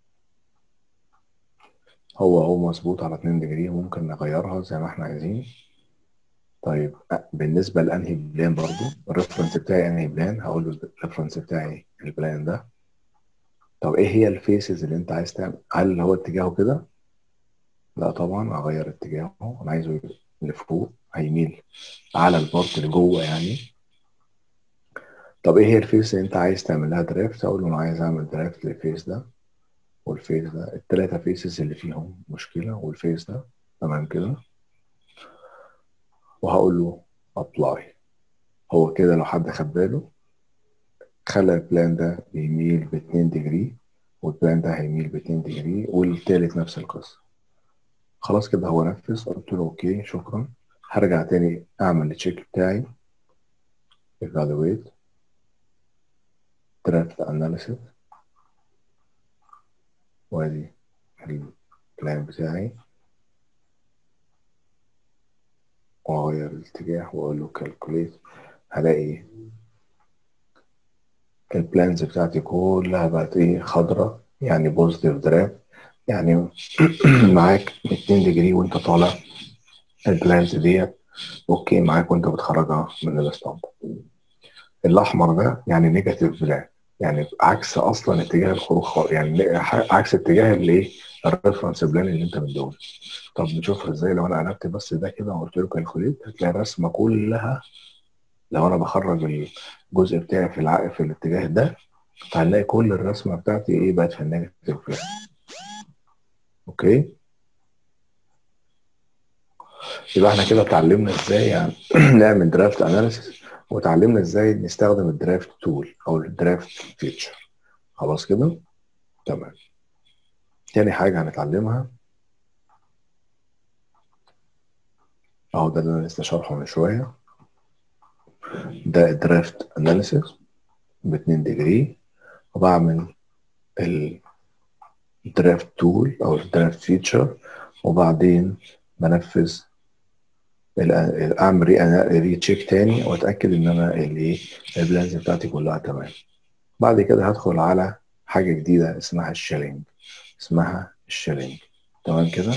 هو هو مظبوط على 2 ديجري ممكن نغيرها زي ما احنا عايزين طيب أ- بالنسبة لأنهي بلان برضو الريفرنس بتاعي أنهي بلان هقول له الريفرنس بتاعي البلان ده طب ايه هي الفيسز اللي انت عايز تعمل هل هو اتجاهه كده لا طبعا اغير اتجاهه انا عايزه يبقى لفوق هيميل على البارت اللي جوه يعني طب ايه هي الفيس اللي انت عايز تعمل لها درافت اقول له انا عايز اعمل درافت للفيس ده والفيس ده التلاتة فيسز اللي فيهم مشكلة والفيس ده تمام كده وهقول له ابلاي هو كده لو حد خد باله خلى البلان ده بيميل ب 2 ديجري والبلان ده هيميل ب 2 ديجري والتالت نفس القصة خلاص كده هو نفذ قلت له اوكي شكرا هرجع تاني اعمل التشيك بتاعي evaluate draft analysis وادي البلان بتاعي واغير الاتجاه واقول له كالكوليت هلاقي البلانز بتاعتي كلها بقت ايه خضرة يعني بوزيتيف درافت يعني معاك 2 ديجري وانت طالع البلانز ديت اوكي معاك وانت بتخرجها من الاسطمبة الاحمر ده يعني نيجاتيف بلان يعني عكس اصلا اتجاه الخروج خالص يعني عكس اتجاه الايه الريفرنس بلان اللي انت مديهوله طب نشوفها ازاي لو انا قلبت بس ده كده وقلت له كالكوليت هتلاقي الرسمه كلها لو انا بخرج الجزء بتاعي في العقل في الاتجاه ده هنلاقي كل الرسمه بتاعتي ايه بقت في النيجاتيف بلان اوكي يبقى احنا كده اتعلمنا ازاي يعني نعمل درافت اناليسيس وتعلمنا ازاي نستخدم الدرافت تول او الدرافت فيتشر خلاص كده تمام تاني حاجة هنتعلمها اهو ده اللي انا لسه شارحه من شوية ده الدرافت اناليسيس ب 2 ديجري وبعمل الدرافت تول او الدرافت فيتشر وبعدين بنفذ ال- اعمل ري ري تشيك تاني واتاكد ان انا الايه البلانز بتاعتي كلها تمام بعد كده هدخل على حاجه جديده اسمها الشيلينج اسمها الشيلينج تمام كده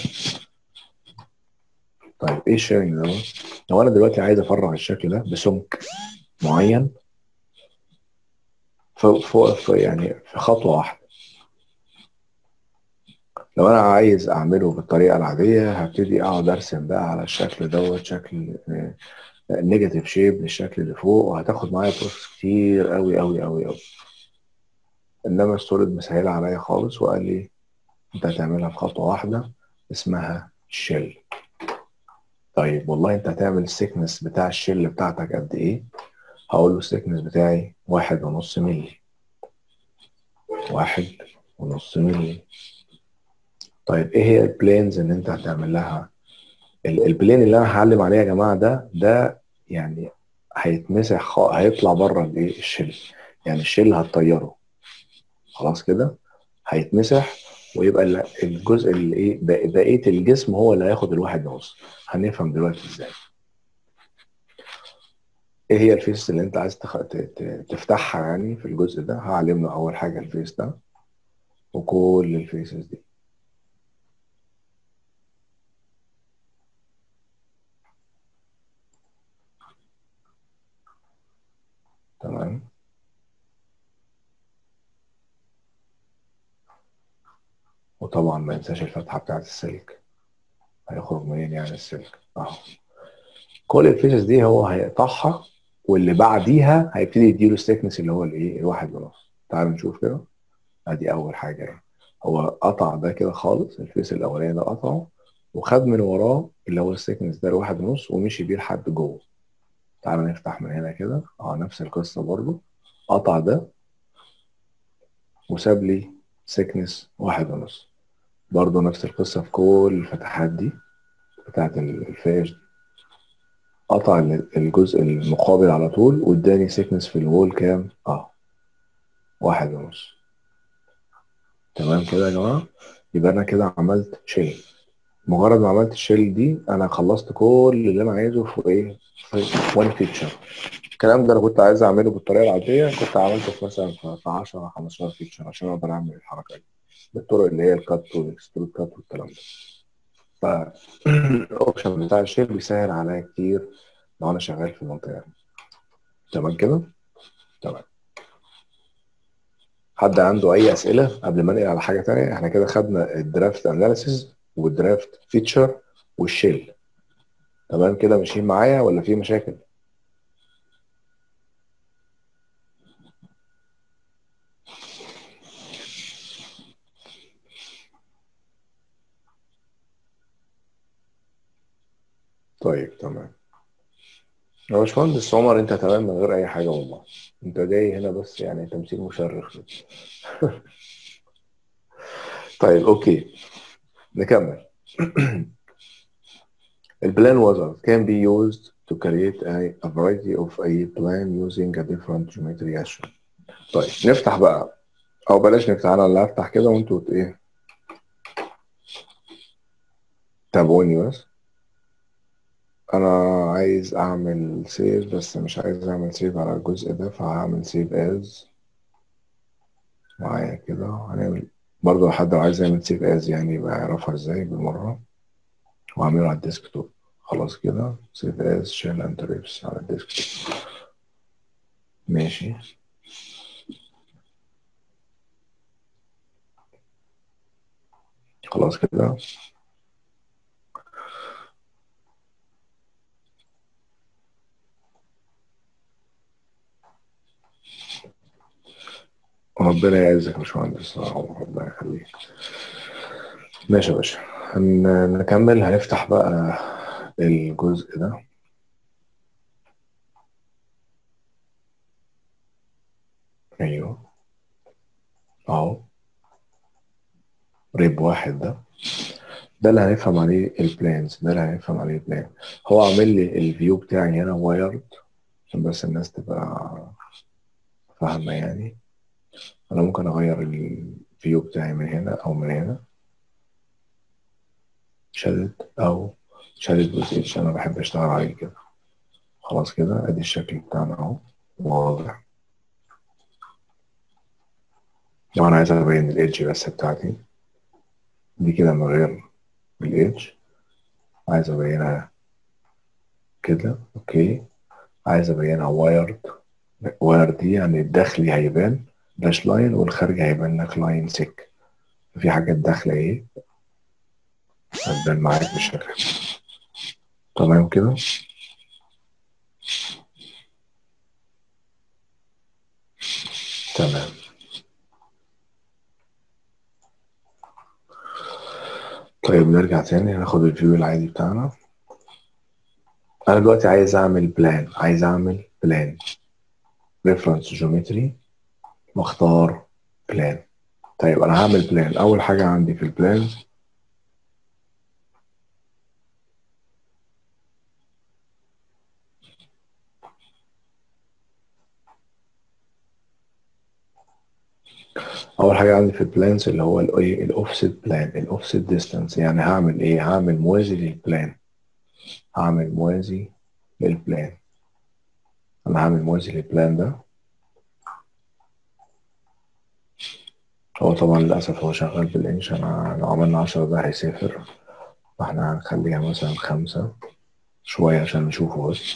طيب ايه الشيلينج ده لو انا دلوقتي عايز افرغ الشكل ده بسمك معين فوق فوق في يعني في خطوه واحده لو انا عايز اعمله بالطريقه العاديه هبتدي اقعد ارسم بقى على الشكل دوت شكل نيجاتيف شيب للشكل اللي فوق وهتاخد معايا بروسس كتير قوي قوي قوي قوي انما السوليد مسهل عليا خالص وقال لي انت هتعملها في خطوه واحده اسمها شيل طيب والله انت هتعمل السيكنس بتاع الشيل بتاعتك قد ايه هقول له السيكنس بتاعي واحد ونص ملي واحد ونص ملي طيب ايه هي البلينز اللي انت هتعمل لها ال- البلين اللي انا هعلم عليه يا جماعه ده ده يعني هيتمسح خ- هيطلع بره الايه الشيل يعني الشيل هتطيره خلاص كده هيتمسح ويبقى ال- الجزء اللي ايه بق- بقيه الجسم هو اللي هياخد الواحد ونص هنفهم دلوقتي ازاي ايه هي الفيس اللي انت عايز تخ... ت- ت- تفتحها يعني في الجزء ده هعلمنا اول حاجه الفيس ده وكل الفيسز دي تمام وطبعا ما ننساش الفتحه بتاعت السلك هيخرج منين يعني السلك اهو كل الفيسز دي هو هيقطعها واللي بعديها هيبتدي يديله السيكنس اللي هو الايه الواحد ونص تعالوا نشوف كده ادي اول حاجه يعني هو قطع ده كده خالص الفيس الاولاني ده قطعه وخد من وراه اللي هو السيكنس ده الواحد ونص ومشي بيه لحد جوه تعالوا نفتح من هنا كده اه نفس القصه برضو قطع ده وساب لي سيكنس واحد ونص برضو نفس القصه في كل الفتحات دي بتاعت الفيش دي قطع ال- الجزء المقابل على طول واداني سيكنس في الوول كام اه واحد ونص تمام كده يا جماعه يبقى انا كده عملت شيل مجرد ما عملت الشيل دي انا خلصت كل اللي انا عايزه في ايه في وان فيتشر الكلام ده انا كنت عايز اعمله بالطريقه العاديه كنت عملته في مثلا في في 10 15 فيتشر عشان اقدر اعمل الحركه دي بالطرق اللي هي الكات والاكسترود كات والكلام ده ف الاوبشن بتاع الشيل بيسهل عليا كتير لو انا شغال في المنطقه دي تمام كده تمام حد عنده اي اسئله قبل ما ننقل على حاجه تانية احنا كده خدنا الدرافت اناليسيز والدرافت فيتشر والشيل تمام كده ماشيين معايا ولا في مشاكل طيب تمام يا باشمهندس عمر انت تمام من غير اي حاجه والله انت جاي هنا بس يعني تمثيل مشرف طيب اوكي نكمل البلان wizard can be used to create a, a variety of a plan using a different geometry action طيب نفتح بقى او بلاش نفتح انا اللي هفتح كده وانتوا ت- ايه تابعوني بس انا عايز اعمل سيف بس مش عايز اعمل سيف على الجزء ده فهعمل سيف از معايا كده هنعمل برضه لو حد عايز يعمل سيف از يعني يبقى يعرفها ازاي بالمرة واعمله على الديسكتوب خلاص كده سيف از شيل اند ريبس على الديسكتوب ماشي خلاص كده ربنا يعزك يا باشمهندس آه، ربنا يخليك ماشي يا باشا هن- نكمل هنفتح بقى الجزء ده ايوه اهو ريب واحد ده ده اللي هنفهم عليه البلانز ده اللي هنفهم عليه البلان هو عامل لي الفيو بتاعي هنا وايرد عشان بس الناس تبقى فاهمة يعني انا ممكن اغير الفيو بتاعي من هنا او من هنا شدد او شدد وزيش انا بحب اشتغل عليه كده خلاص كده ادي الشكل بتاعنا اهو واضح لو انا عايز ابين الايدج بس بتاعتي دي كده من غير الايدج عايز ابينها كده اوكي عايز ابينها وايرد وايرد دي يعني الداخلي هيبان داش لاين والخارجي هيبان لك لاين سك في حاجات داخله ايه هتبان معاك بالشكل ده تمام كده تمام طيب نرجع تاني هناخد الفيو العادي بتاعنا انا دلوقتي عايز اعمل بلان عايز اعمل بلان ريفرنس جيومتري واختار بلان طيب انا هعمل بلان اول حاجه عندي في البلان اول حاجه عندي في البلانز اللي هو الايه الاوفست بلان الاوفست ديستانس يعني هعمل ايه هعمل موازي للبلان هعمل موازي للبلان انا هعمل موازي للبلان ده هو طبعا للاسف هو شغال بالانش انا لو عملنا 10 ده هيسافر فاحنا هنخليها مثلا خمسة شوية عشان نشوفه بس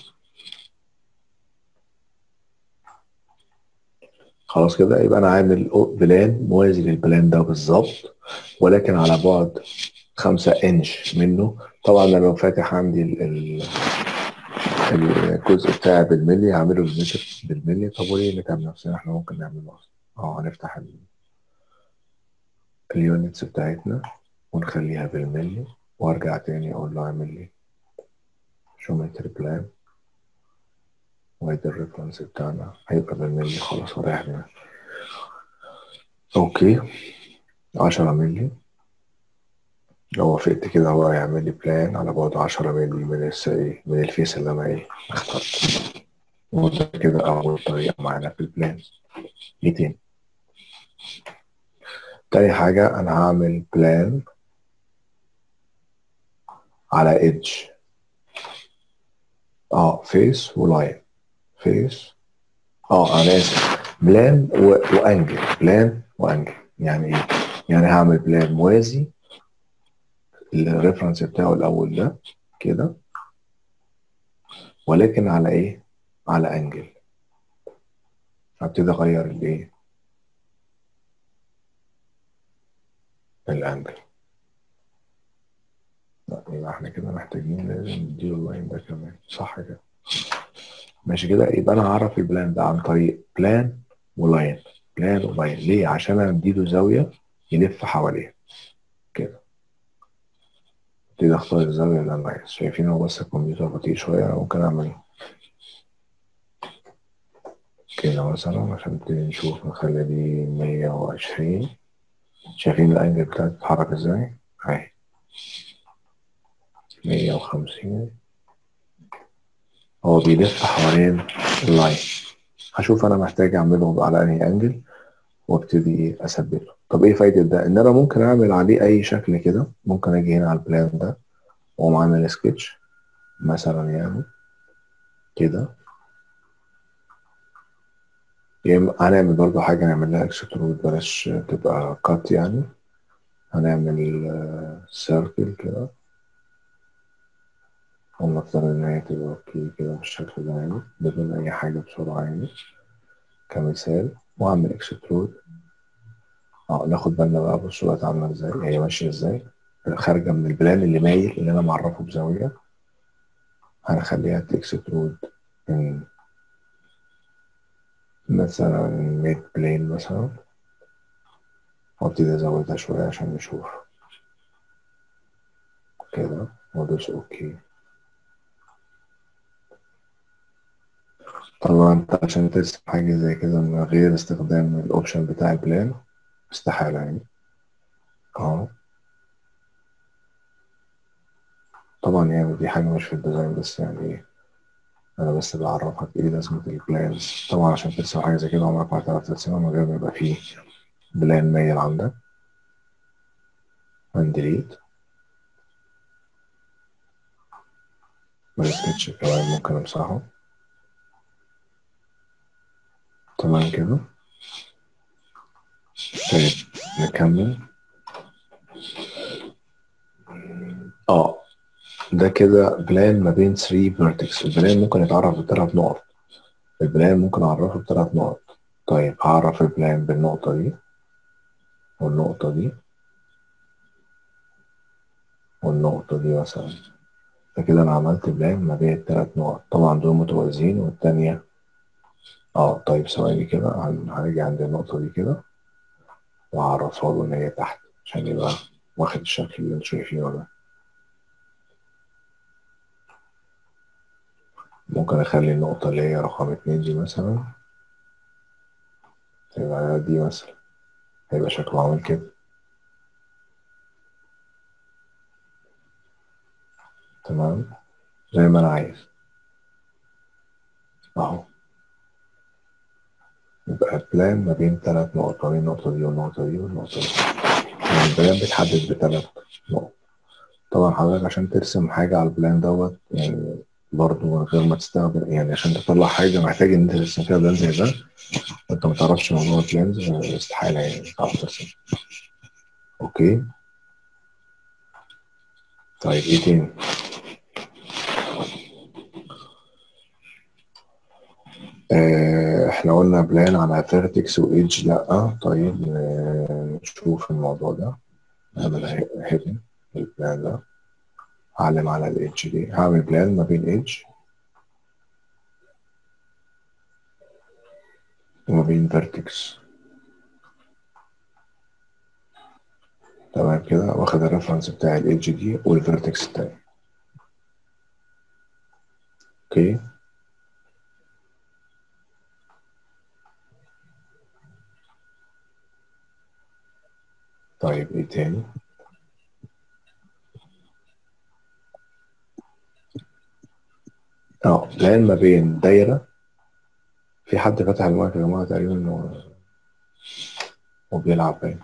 خلاص كده يبقى انا عامل بلان موازي للبلان ده بالظبط ولكن على بعد خمسة انش منه طبعا انا لو فاتح عندي ال ال الجزء بتاعي بالملي هعمله بالمتر بالملي طب وليه نتعب نفسنا احنا ممكن نعمله اصلا اه هنفتح ال اليونتس بتاعتنا ونخليها بالملي وارجع تاني اقول له اعمل لي جيومتري بلان وادي الريفرنس بتاعنا هيبقى بالملي خلاص وريحنا اوكي عشرة ملي لو وافقت كده هو هيعمل لي بلان على بعد عشرة ملي من ايه من الفيس اللي انا ايه اخترته وده كده اول طريقة معانا في البلان ايه تاني تاني حاجة انا هعمل بلان على ايدج اه فيس ولاين فيس اه انا اسف بلان و... وانجل بلان وانجل يعني ايه يعني هعمل بلان موازي الريفرنس بتاعه الاول ده كده ولكن على ايه على انجل هبتدي اغير الايه الانجل لا يبقى احنا كده محتاجين لازم نديله اللاين ده كمان صح كده ماشي كده يبقى انا هعرف البلان ده عن طريق بلان ولاين بلان ولاين ليه عشان انا اديله زاويه يلف حواليها كده ابتدي اختار الزاويه اللي انا عايز شايفين هو بس الكمبيوتر بطيء شويه انا ممكن اعمل كده مثلا عشان نبتدي نشوف نخلي دي 120 شايفين الانجل بتاعتي بتتحرك ازاي اهي 150 هو بيلف حوالين اللاين هشوف انا محتاج اعمله على انهي انجل وابتدي اثبته طب ايه فايده ده ان انا ممكن اعمل عليه اي شكل كده ممكن اجي هنا على البلان ده واقوم عامل سكتش مثلا يعني كده هنعمل برضو حاجة نعمل لها اكسترود بلاش تبقى كات يعني هنعمل سيركل كده ونفترض ان هي تبقى اوكي كده بالشكل ده يعني بدون اي حاجة بسرعة يعني كمثال واعمل اكسترود اه ناخد بالنا بقى بصوا بقت عاملة ازاي هي ماشية ازاي خارجة من البلان اللي مايل اللي انا معرفه بزاوية هنخليها تكسترود من مثلا ميد بلين مثلا وابتدي ازودها شوية عشان نشوف كده وادوس اوكي طبعا انت عشان ترسم حاجة زي كده من غير استخدام الاوبشن بتاع البلان استحالة يعني اه طبعا يعني دي حاجة مش في الديزاين بس يعني ايه انا بس بعرفك ايه لازمة البلان طبعا عشان ترسم حاجة زي كده عمرك ما هتعرف ترسمها من غير ما يبقى فيه بلان مايل عندك هنديليت والسكتش كمان ممكن امسحه تمام كده طيب نكمل اه ده كده بلان ما بين 3 فيرتكس البلان ممكن يتعرف بثلاث نقط البلان ممكن اعرفه بثلاث نقط طيب هعرف البلان بالنقطة دي والنقطة دي والنقطة دي مثلا فكده انا عملت بلان ما بين الثلاث نقط طبعا دول متوازيين والتانية اه طيب ثواني كده هن- هنيجي عند النقطة دي كده وأعرفها له إن هي تحت عشان يبقى واخد الشكل اللي انتوا شايفينه ده ممكن أخلي النقطة اللي هي رقم اتنين دي مثلا تبقى دي مثلا هيبقى شكله عامل كده تمام زي ما أنا عايز أهو يبقى البلان ما بين ثلاث نقط ما بين النقطة دي والنقطة دي والنقطة دي يعني البلان بيتحدد بثلاث نقط طبعا حضرتك عشان ترسم حاجة على البلان دوت يعني برضه من غير ما تستخدم يعني عشان تطلع حاجة محتاج إن أنت ترسم فيها بلان زي ده وأنت ما تعرفش موضوع البلانز استحالة يعني تعرف ترسم أوكي طيب إيه تاني؟ آه، احنا قلنا بلان على فيرتكس وايدج لا طيب ن- نشوف الموضوع ده نعمل هيدن البلان ده هعلم على الايدج دي هعمل بلان ما بين ايدج وما بين فيرتكس تمام كده واخد الريفرنس بتاع الايدج دي والفيرتكس التاني اوكي طيب ايه تاني اه بلان ما بين دايرة في حد فتح المايك يا جماعة تقريبا انه وبيلعب باين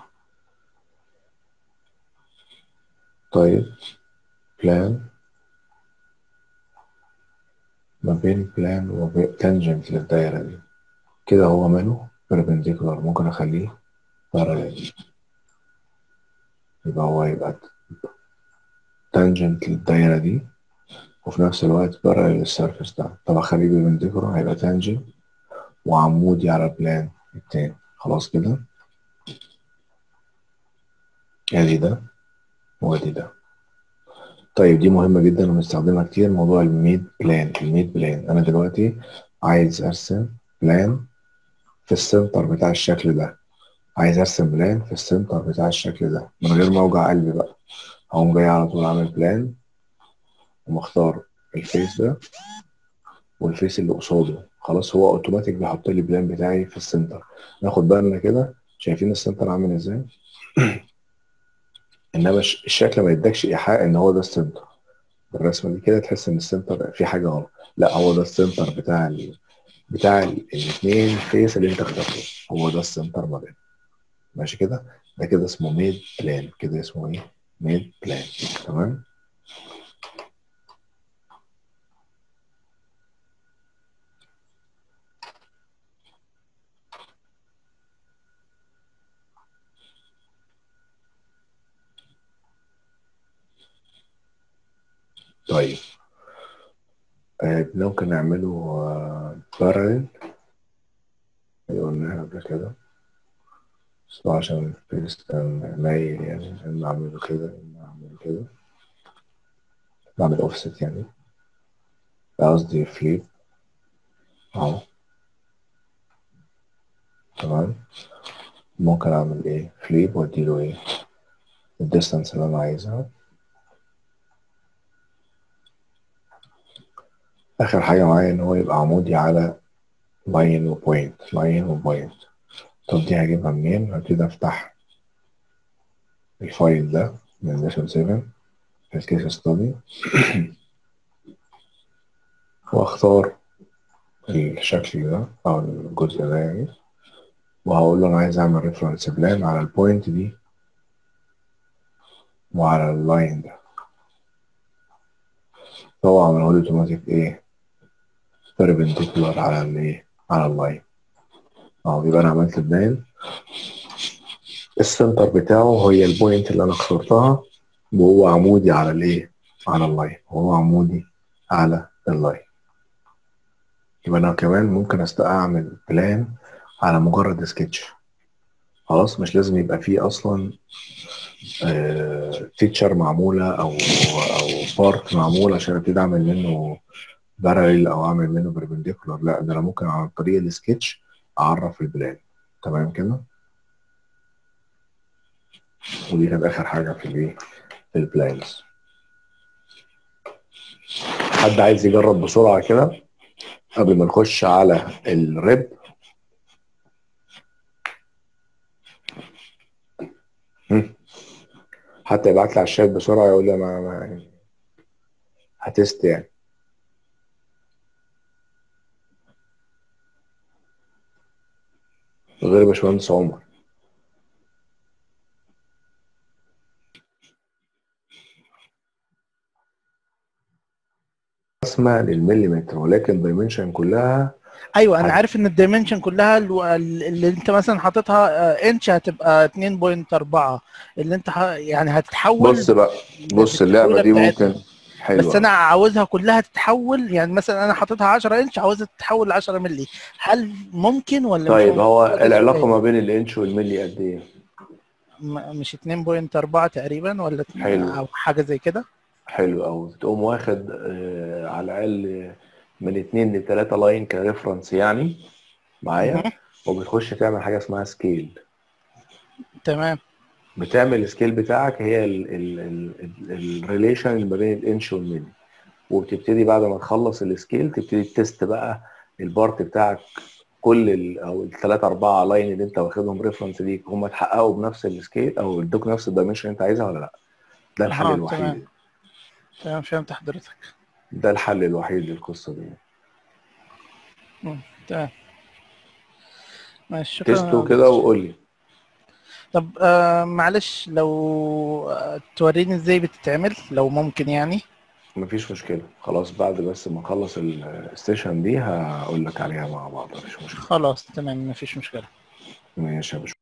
طيب بلان ما بين بلان وبين تانجنت للدايرة دي كده هو ماله perpendicular ممكن اخليه parallel يبقى هو يبقى تانجنت للدايرة دي وفي نفس الوقت parallel للسيرفيس ده طب اخليه perpendicular هيبقى تانجنت وعمودي على البلان التاني خلاص كده ادي ده وادي ده طيب دي مهمة جدا وبنستخدمها كتير موضوع الميد بلان الميد بلان انا دلوقتي عايز ارسم بلان في السنتر بتاع الشكل ده عايز ارسم بلان في السنتر بتاع الشكل ده من غير ما اوجع قلبي بقى هقوم جاي على طول عامل بلان ومختار الفيس ده والفيس اللي قصاده خلاص هو اوتوماتيك بيحط لي البلان بتاعي في السنتر ناخد بالنا كده شايفين السنتر عامل ازاي انما الش- الشكل ما يدكش ايحاء ان هو ده السنتر بالرسمه دي كده تحس ان السنتر في حاجه غلط لا هو ده السنتر بتاع ال... بتاع الاثنين فيس اللي انت اخترته هو ده السنتر ما بينهم ماشي كده ده كده اسمه ميد بلان كده اسمه ايه ميد بلان تمام طيب آه ممكن نعمله آه باراليل قلناها قبل كده بس هو عشان الفيس كان مايل يعني عشان نعمله كده نعمل كده بعمل اوفست يعني قصدي فليب اهو تمام ممكن اعمل ايه فليب واديله ايه الديستانس اللي انا عايزها اخر حاجه معايا ان هو يبقى عمودي على لاين وبوينت لاين وبوينت طب دي هجيبها منين هبتدي افتح الفايل ده من ليسون 7 في الكيس ستادي واختار الشكل ده او الجزء ده يعني وهقول له انا عايز اعمل ريفرنس بلان على البوينت دي وعلى اللاين ده طبعا هو اوتوماتيك ايه perpendicular على الايه على اللاين اه يبقى انا عملت بلان السنتر بتاعه هي البوينت اللي انا اخترتها وهو عمودي على الايه على اللاين وهو عمودي على اللاين يبقى انا كمان ممكن است اعمل بلان على مجرد سكتش خلاص مش لازم يبقى فيه اصلا فيتشر معموله او او بارت معمول عشان ابتدي اعمل منه بارل او اعمل منه بربنديكولار لا ده انا ممكن عن طريق السكتش اعرف البلان تمام كده ودي كانت اخر حاجه في الايه في البلانز حد عايز يجرب بسرعه كده قبل ما نخش على الريب هم؟ حتى يبعت لي على الشات بسرعه يقول لي ما, ما يعني هتست يعني غير باشمهندس عمر رسمة للمليمتر ولكن دايمنشن كلها ايوه انا حاجة. عارف ان الدايمنشن كلها الو- اللي انت مثلا حاططها آه، انش هتبقى 2.4 اللي انت ح- يعني هتتحول بص بقى بص اللعبة دي بتاعتها. ممكن حلوة بس انا عاوزها كلها تتحول يعني مثلا انا حاططها 10 انش عاوزها تتحول ل 10 مللي هل ممكن ولا مش طيب ممكن؟ هو ده العلاقة سؤال. ما بين الانش والملي قد ايه؟ م- مش 2.4 تقريبا ولا حلو. او حاجه زي كده حلو أوي تقوم واخد آه على الأقل من اتنين لتلاتة لاين كريفرنس يعني معايا مهم. وبتخش تعمل حاجة اسمها سكيل تمام بتعمل السكيل بتاعك هي الريليشن اللي ما بين الانش والملي وبتبتدي بعد ما تخلص السكيل تبتدي تست بقى البارت بتاعك كل ال او الثلاثة أربعة لاين اللي أنت واخدهم ريفرنس ليك هم اتحققوا بنفس السكيل أو ادوك نفس الدايمنشن اللي أنت عايزها ولا لأ؟ ده الحل آه، الوحيد تمام. تمام فهمت حضرتك ده الحل الوحيد للقصة دي تمام ماشي شكرا تستو كده وقول لي طب آه معلش لو آه توريني ازاي بتتعمل لو ممكن يعني مفيش مشكلة خلاص بعد بس ما نخلص الستيشن دي هقول لك عليها مع بعض مفيش مشكلة خلاص تمام مفيش مشكلة ماشي يا باشا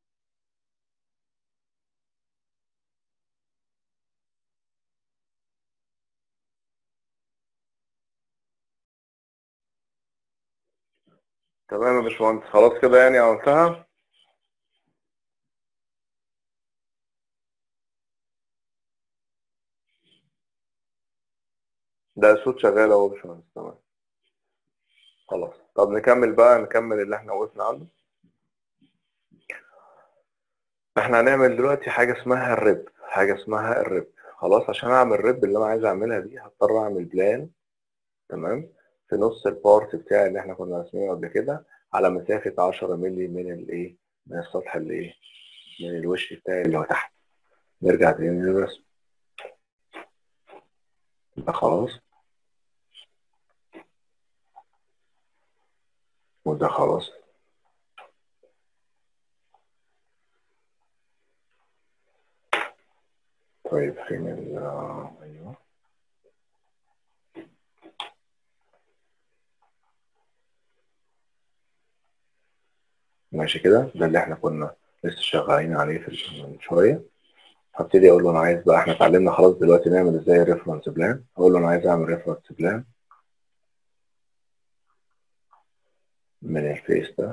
تمام يا باشمهندس خلاص كده يعني عملتها ده الصوت شغال اهو يا باشمهندس تمام خلاص طب نكمل بقى نكمل اللي احنا وقفنا عنده احنا هنعمل دلوقتي حاجة اسمها الريب حاجة اسمها الريب خلاص عشان اعمل الريب اللي انا عايز اعملها دي هضطر اعمل بلان تمام في نص البارت بتاعي اللي احنا كنا راسمينه قبل كده على مسافة 10 مللي من الايه من السطح اللي ايه من الوش بتاعي اللي هو تحت نرجع تاني للرسم يبقى خلاص وده خلاص طيب فين ال ايوه ماشي كده ده اللي احنا كنا لسه شغالين عليه في من شويه هبتدي اقول له انا عايز بقى احنا اتعلمنا خلاص دلوقتي نعمل ازاي ريفرنس بلان اقول له انا عايز اعمل ريفرنس بلان من الفيس ده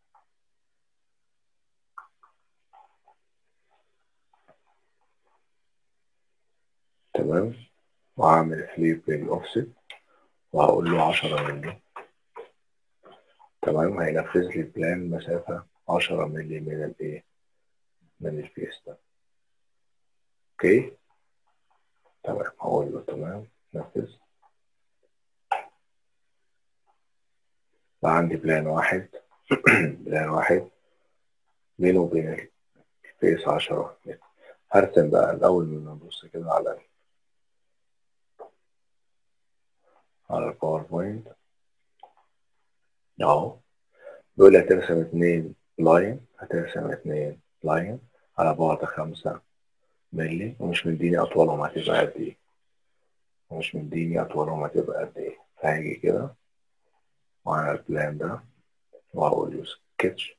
تمام وهعمل فليب للاوفست وهقول له 10 مللي تمام هينفذ لي بلان مسافة 10 مللي من الايه من الفيس ده اوكي تمام هقول له تمام نفذ بقى عندي بلان واحد بلان واحد بينه وبين الفيس عشرة متر هرسم بقى الأول من نبص كده على ال- على الباوربوينت أهو بيقول لي هترسم اتنين لاين هترسم اتنين لاين على بعد خمسة ملي ومش مديني أطوالهم هتبقى قد إيه ومش مديني أطوالهم هتبقى قد إيه فهاجي كده وعلى البلان ده وهقول له سكتش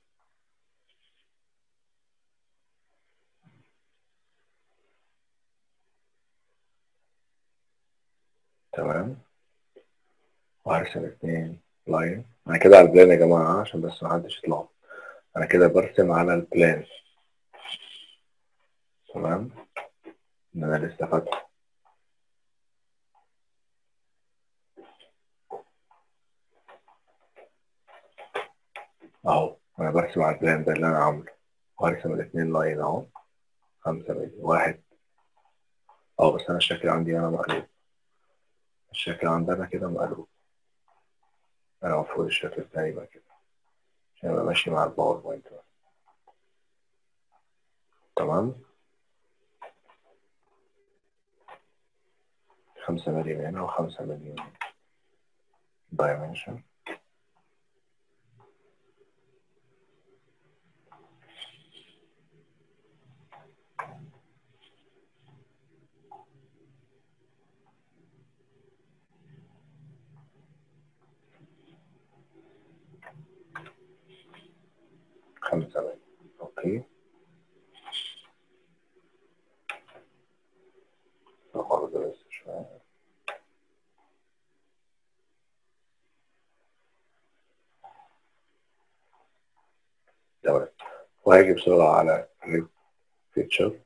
تمام وهرسم اتنين لاين انا كده على البلان يا جماعة عشان بس محدش يطلع انا كده برسم على البلان تمام ان انا لسه فاتحه اهو انا برسم على البلان ده اللي انا عامله وهرسم الاتنين لاين اهو خمسة ملي واحد اه بس انا الشكل عندي انا مقلوب الشكل عندنا كده مقلوب انا المفروض الشكل التاني يبقى كده عشان يبقى ماشي مع الباوربوينت بقى. تمام خمسة ملي من هنا وخمسة ملي من هنا dimension خمسة ملي اوكي نقرب بس شوية تمام وهاجي بسرعة على ريب فيتشر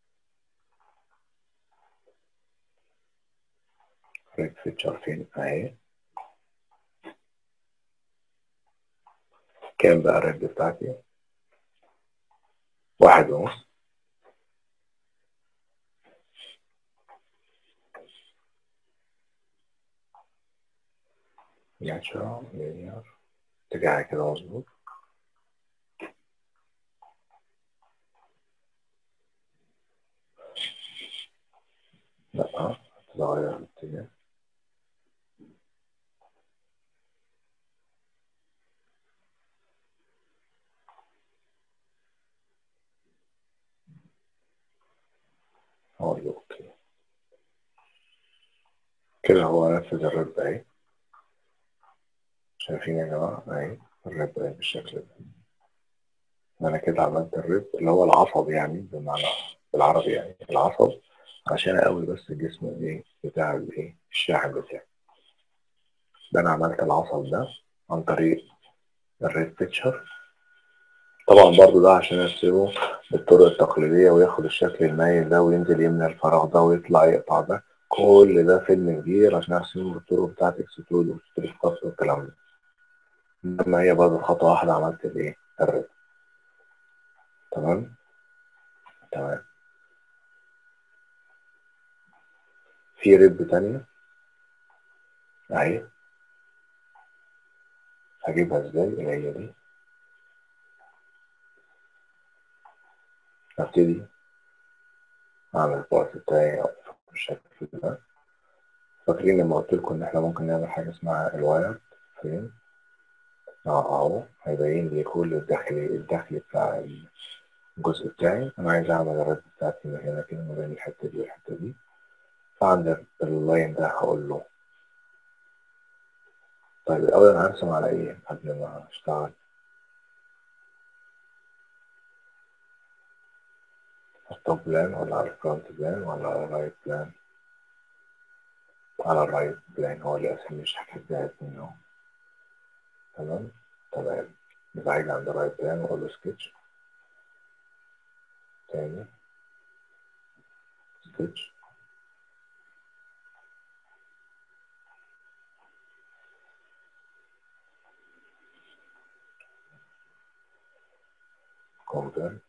ريب فيتشر فين اهي كام بقى الريب بتاعتي واحد ونص ناتشورال لينير اتجاهي كده مظبوط لا هتتغير الاتجاه هقول له اوكي كده هو نفذ الرب اهي شايفين يا جماعة اهي الرب اهي بالشكل ده انا كده عملت الرب اللي هو العصب يعني بمعنى بالعربي يعني العصب عشان اقوي بس الجسم الايه بتاع الايه الشاحن بتاعي ده انا عملت العصب ده عن طريق الريد بيتشر طبعا برضو ده عشان ارسمه بالطرق التقليدية وياخد الشكل المايل ده وينزل يملى الفراغ ده ويطلع يقطع ده كل ده فيلم كبير عشان ارسمه بالطرق بتاعت اكسترود واكسترود كات والكلام ده انما هي برضه خطوة واحدة عملت الايه الريد تمام تمام في ريب تانية اهي هجيبها ازاي اللي هي دي هبتدي اعمل البارت بتاعي بالشكل ده فاكرين لما قلت لكم ان احنا ممكن نعمل حاجة اسمها الواير فين اه اهو هيبين لي كل الداخلي الداخلي بتاع الجزء بتاعي انا عايز اعمل الرد بتاعتي من هنا كده ما بين الحتة دي والحتة دي فعند اللاين ده هقول له طيب الأول أنا هرسم على إيه قبل ما أشتغل التوب بلان ولا على الفرونت بلان ولا على الرايت بلان على الرايت بلان هو اللي أسمي الشكل بتاعت منه تمام تمام يبقى هاجي عند الرايت بلان وأقول له سكتش تاني سكتش convert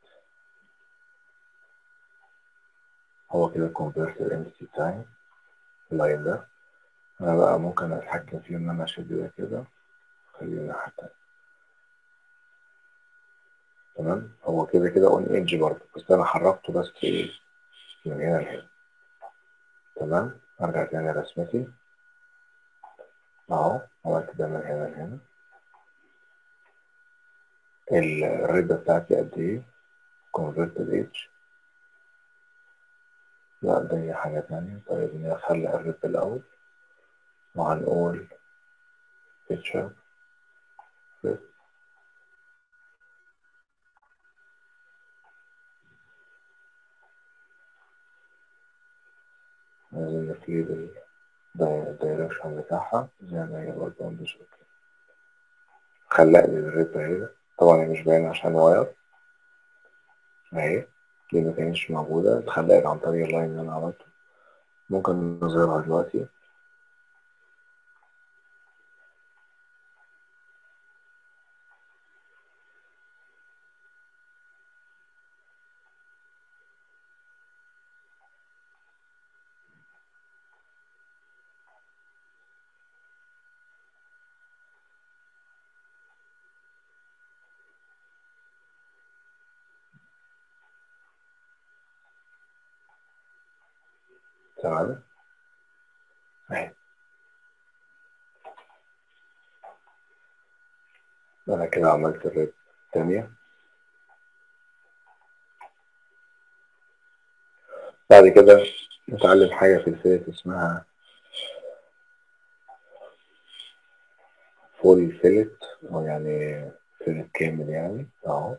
هو كده convert الانتيتي بتاعي اللاين ده انا بقى ممكن اتحكم فيه ان انا اشد ده كده خلينا الناحية التانية تمام هو كده كده اون ايدج برضه بس انا حركته بس ايه من هنا لهنا تمام ارجع تاني رسمتي اهو عملت ده من هنا لهنا الرده بتاعتي قد ايه converted age لا ده هي حاجة تانية طيب نخلي الرد الأول وهنقول picture fit عايزين نفيد الدايركشن بتاعها زي ما هي برضه مش اوكي خلق لي الرد اهي طبعا هي مش باينة عشان واير اهي دي ما كانتش موجودة اتخلقت عن طريق اللاين اللي أنا عملته ممكن نظهرها دلوقتي تمام اهي أنا كده عملت الريب التانية بعد كده نتعلم حاجة في الفيت اسمها فول فيلت أو يعني فيلت كامل يعني أهو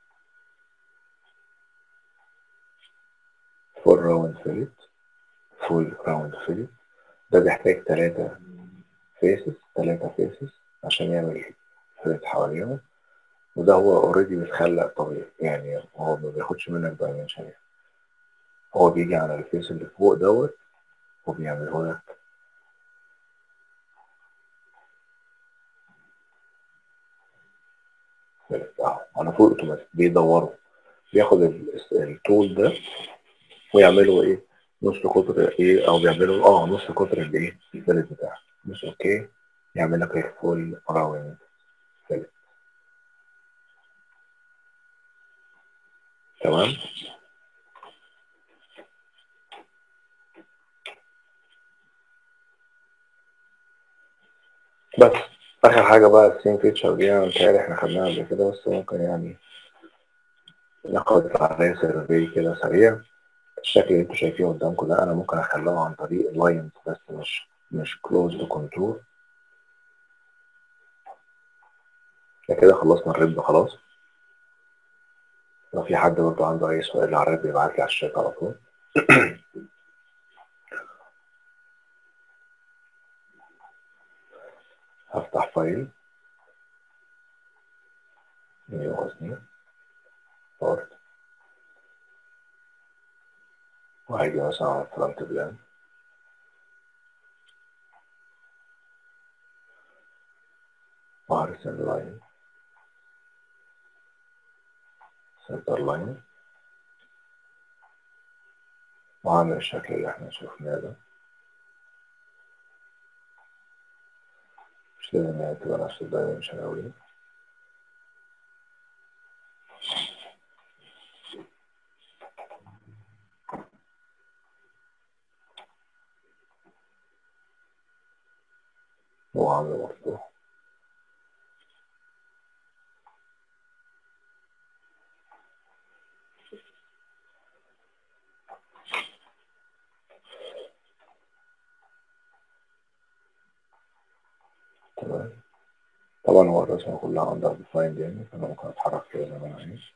فول راوند فيلت فول راوند فيلت ده بيحتاج تلاتة فيسز تلاتة فيسز عشان يعمل فيلت حواليهم وده هو اوريدي بيتخلق طبيعي يعني هو ما بياخدش منك دايمنشن يعني هو بيجي على الفيس اللي فوق دوت وبيعمله لك فيلت اهو انا فوق اوتوماتيك بيدوروا بياخد التول ده ويعملوا ايه نص قطر ايه او بيعملوا اه نص قطر الايه الفيلت بتاعه مش اوكي يعمل لك الفول راوند فيلت تمام بس اخر حاجه بقى السين فيتشر دي انا متهيألي احنا خدناها قبل كده بس ممكن يعني ناخد عليها سيرفي كده سريع الشكل اللي انتوا شايفينه قدامكم ده انا ممكن اخليه عن طريق اللاينز بس مش مش كلوزد كونتور كده خلصنا الريب خلاص لو في حد برضه عنده اي سؤال على الريب يبعت لي على الشات على طول هفتح فايل نيو قصدي بورت وهيجي مثلا على فرونت بلان وهرسم لاين سنتر لاين وهعمل الشكل اللي احنا شفناه ده مش لازم يعني تبقى نفس الدايمنشن أوي وعامل مفتوح تمام طبعا هو الرسمة كلها عندها ديفايند يعني فأنا ممكن أتحرك كده زي ما أنا عايز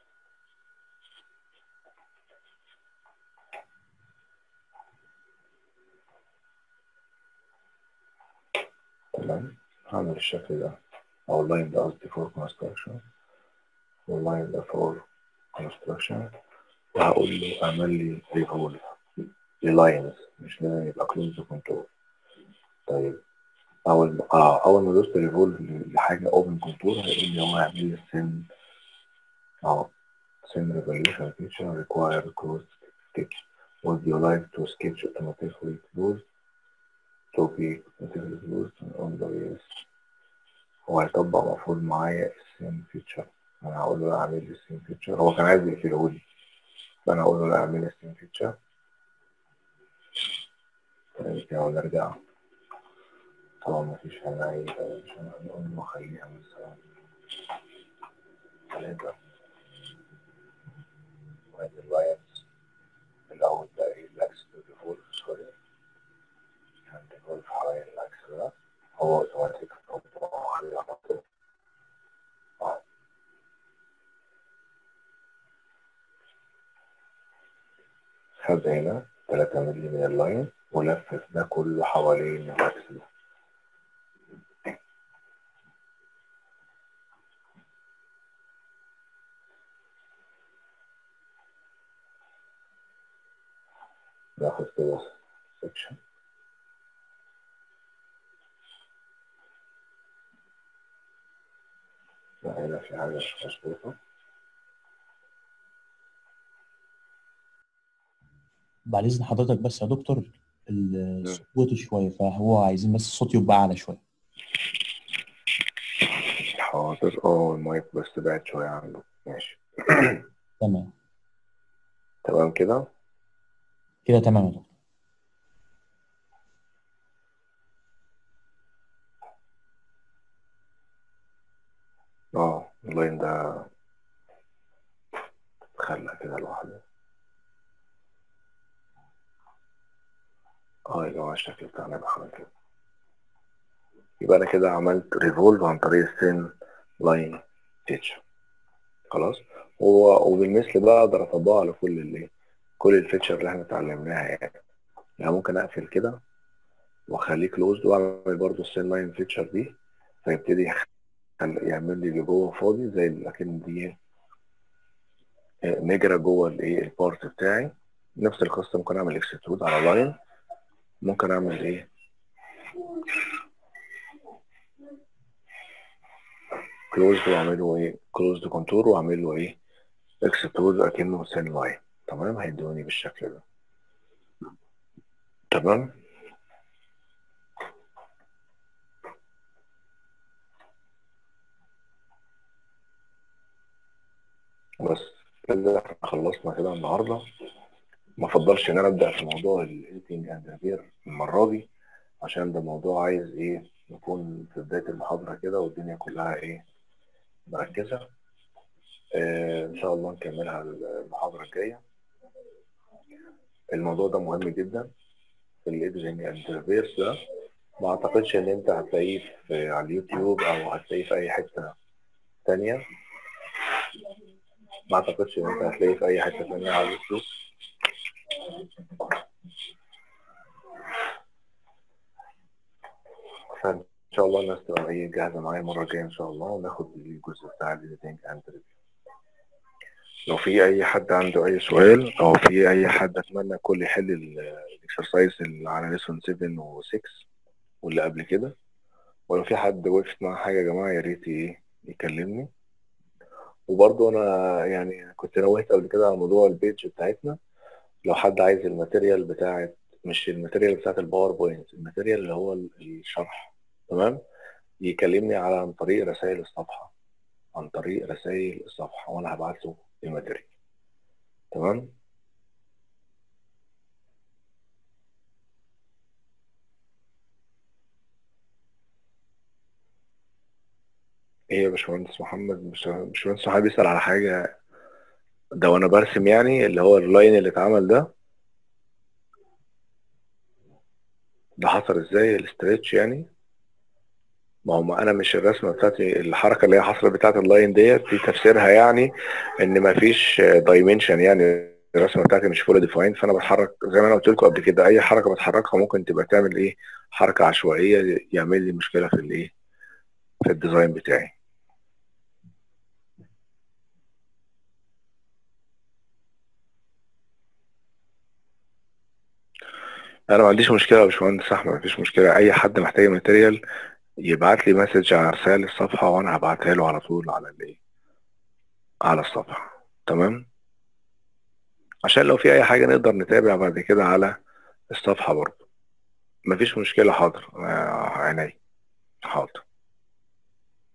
تمام هعمل الشكل ده أو اللاين ده قصدي فور كونستراكشن واللاين ده فور كونستراكشن وهقول له اعمل لي ريفولف للاينز مش لازم يبقى كلوز كنترول طيب اول ما اه اول ما دوست ريفولف لحاجه اوبن كونتور هيقول لي هو هيعمل لي السن اه سن ريفوليوشن فيتشر ريكواير كلوز sketch would you like to sketch automatically closed to be automatically closed on the ways وهيطبق مفروض معايا السين فيتشر انا هقول له لا اعمل لي السين فيتشر هو كان عايز يقفله لي فانا هقول له لا اعمل لي السين فيتشر كده ونرجع طبعا مفيش هنا اي عشان نقول له خليها مثلا ثلاثة وادي اللاينز الأول ده ايه الأكس ديفولت سوري هنديفولت حوالين الأكس ده هو اوتوماتيك خليه على طول آه. خد هنا 3 مللي من اللاين ولفف ده كله حوالين الأكس ده ناخد كده سكشن هنا في حاجة مش مظبوطة بعد اذن حضرتك بس يا دكتور الصوت واطي شويه فهو عايزين بس الصوت يبقى اعلى شويه حاضر اه المايك بس بعد شوية عنده ماشي تمام تمام كده كده تمام يا دكتور اه اللاين ده خلى كده لوحده اه يا جماعة الشكل بتاعنا يبقى عامل كده يبقى انا كده عملت ريفولف عن طريق السين لاين فيتشر خلاص هو وبالمثل بقى اقدر اطبقه على كل اللي كل الفيتشر اللي احنا اتعلمناها يعني يعني ممكن اقفل كده واخليه كلوزد واعمل برضو السين لاين فيتشر دي فيبتدي يخ- يعمل لي اللي جوه فاضي زي لكن دي آه، نجرة جوه الايه البارت بتاعي نفس القصة ممكن اعمل اكسترود على لاين ممكن اعمل ايه كلوزد واعمله ايه كلوزد كونتور واعمل له ايه اكسترود اكنه سين لاين تمام هيدوني بالشكل ده تمام بس كده احنا خلصنا كده النهارده ما افضلش ان انا ابدا في موضوع الايديتنج اند ريبير المره دي عشان ده موضوع عايز ايه نكون في بدايه المحاضره كده والدنيا كلها ايه مركزه آه ان شاء الله نكملها المحاضره الجايه الموضوع ده مهم جدا في الايديتنج اند ريبير ده ما اعتقدش ان انت هتلاقيه في على اليوتيوب او هتلاقيه في اي حته تانية ما اعتقدش ان انت هتلاقيه في اي حته تانية على اليوتيوب فان شاء الله الناس تبقى ايه جاهزه معايا المره الجايه ان شاء الله وناخد الجزء بتاع الايديتنج اند ريفيو لو في اي حد عنده اي سؤال او في اي حد اتمنى الكل يحل الاكسرسايز اللي على ليسون 7 و6 واللي قبل كده ولو في حد وقفت مع حاجه يا جماعه يا ريت ايه يكلمني وبرضه انا يعني كنت نوهت قبل كده على موضوع البيج بتاعتنا لو حد عايز الماتيريال بتاعت مش الماتيريال بتاعت الباوربوينت الماتيريال اللي هو الشرح تمام يكلمني على عن طريق رسائل الصفحة عن طريق رسائل الصفحة وانا هبعت له الماتيريال تمام ايه يا باشمهندس محمد باشمهندس محمد بيسأل على حاجة ده وانا برسم يعني اللي هو اللاين اللي اتعمل ده ده حصل ازاي الاستريتش يعني ما هو ما انا مش الرسمه بتاعتي الحركه اللي هي حصلت بتاعت اللاين ديت دي تفسيرها يعني ان ما فيش دايمنشن يعني الرسمه بتاعتي مش فول ديفاين فانا بتحرك زي ما انا قلت لكم قبل كده اي حركه بتحركها ممكن تبقى تعمل ايه حركه عشوائيه يعمل لي مشكله في الايه في الديزاين بتاعي انا ما عنديش مشكله يا باشمهندس احمد ما فيش مشكله اي حد محتاج ماتيريال يبعت لي مسج على رسائل الصفحه وانا هبعتها له على طول على الايه على الصفحه تمام عشان لو في اي حاجه نقدر نتابع بعد كده على الصفحه برضه مفيش مشكله حاضر آه، عيني حاضر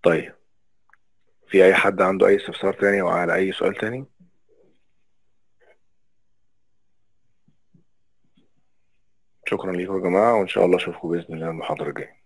طيب في اي حد عنده اي استفسار تاني او على اي سؤال تاني شكرا لكم يا جماعة وان شاء الله اشوفكم باذن الله المحاضرة الجاية